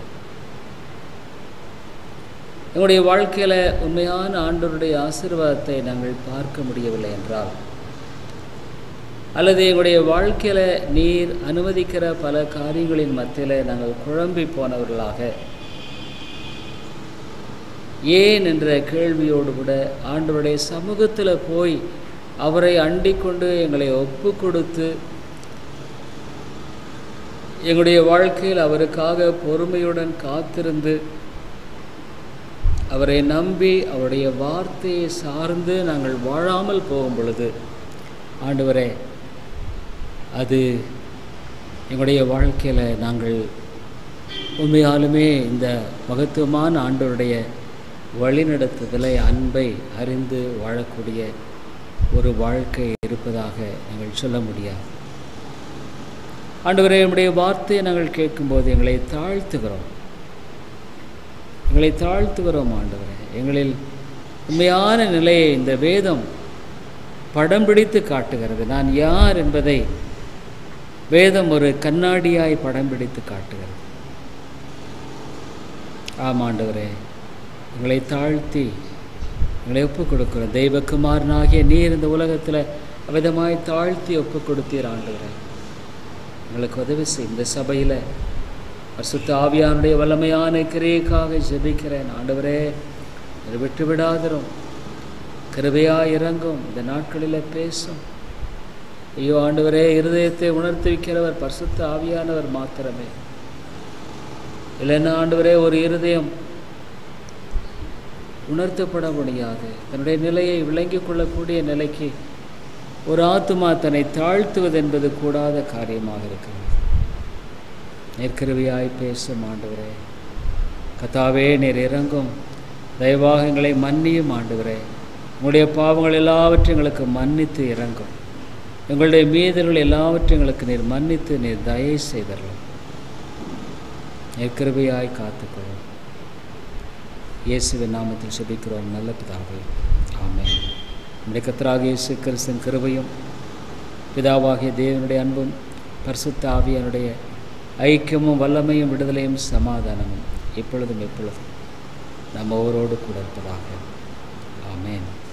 [SPEAKER 1] எங்களுடைய வாழ்க்கையில் உண்மையான ஆண்டவருடைய ஆசீர்வாதத்தை நாங்கள் பார்க்க முடியவில்லை என்றால் அல்லது எங்களுடைய வாழ்க்கையில் நீர் அனுமதிக்கிற பல காரியங்களின் மத்தியில் நாங்கள் குழம்பி போனவர்களாக ஏன் என்ற கேள்வியோடு கூட ஆண்டவருடைய சமூகத்தில் போய் அவரை அண்டிக் கொண்டு எங்களை ஒப்பு கொடுத்து எங்களுடைய வாழ்க்கையில் அவருக்காக பொறுமையுடன் காத்திருந்து அவரை நம்பி அவருடைய வார்த்தையை சார்ந்து நாங்கள் வாழாமல் போகும் பொழுது ஆண்டவரே அது எங்களுடைய வாழ்க்கையில் நாங்கள் உண்மையாலுமே இந்த மகத்துவமான ஆண்டவருடைய வழிநடத்துதலை அன்பை அறிந்து வாழக்கூடிய ஒரு வாழ்க்கை இருப்பதாக நாங்கள் சொல்ல முடியாது ஆண்டவரே நம்முடைய வார்த்தையை நாங்கள் கேட்கும்போது எங்களை தாழ்த்துகிறோம் எங்களை தாழ்த்துகிறோம் ஆண்டவரே எங்களில் உண்மையான நிலையை இந்த வேதம் படம் பிடித்து காட்டுகிறது நான் யார் என்பதை வேதம் ஒரு கண்ணாடியாய் படம் பிடித்து காட்டுகிறது ஆமாண்டவரே எங்களை தாழ்த்தி எங்களை ஒப்புக் கொடுக்கிறோம் தெய்வக்குமாரனாகிய நீர் இந்த உலகத்தில் விதமாய் தாழ்த்தி ஒப்புக் கொடுத்தீர் ஆண்டவரே எங்களுக்கு உதவி செய் இந்த சபையில் பரிசுத்த ஆவியானுடைய வல்லமையான கிரையைக்காக ஜெபிக்கிறேன் ஆண்டவரே இதை விட்டு விடாதிரும் கிருபையாக இறங்கும் இந்த நாட்களில் பேசும் ஐயோ ஆண்டவரே இருதயத்தை உணர்த்தி வைக்கிறவர் பரிசுத்த ஆவியானவர் மாத்திரமே இல்லைன்னா ஆண்டவரே ஒரு இருதயம் உணர்த்தப்பட முடியாது தன்னுடைய நிலையை விளங்கிக் கொள்ளக்கூடிய நிலைக்கு ஒரு ஆத்துமா தன்னை தாழ்த்துவது என்பது கூடாத காரியமாக இருக்கிறது நெற்கருவியாய் பேசும் ஆண்டவரே கத்தாவே நீர் இறங்கும் தயவாக எங்களை மன்னியும் ஆண்டவரே உங்களுடைய பாவங்கள் எல்லாவற்றையும் எங்களுக்கு மன்னித்து இறங்கும் எங்களுடைய மீதல்கள் எல்லாவற்றையும் எங்களுக்கு நீர் மன்னித்து நீர் தயை செய்தரலாம் நெற்கருவியாய் காத்துக்கொள்ளும் இயேசுவின் நாமத்தில் செபிக்கிறோம் நல்ல பிதாவே ஆமென் நம்முடைய கத்தராக இயேசு கிறிஸ்தன் கிருபையும் பிதாவாகிய தேவனுடைய அன்பும் பரிசுத்த ஆவியனுடைய ஐக்கியமும் வல்லமையும் விடுதலையும் சமாதானமும் இப்பொழுதும் எப்பொழுதும் நம்ம ஒவ்வொருவரோடு கூட இருப்பதாக ஆமென்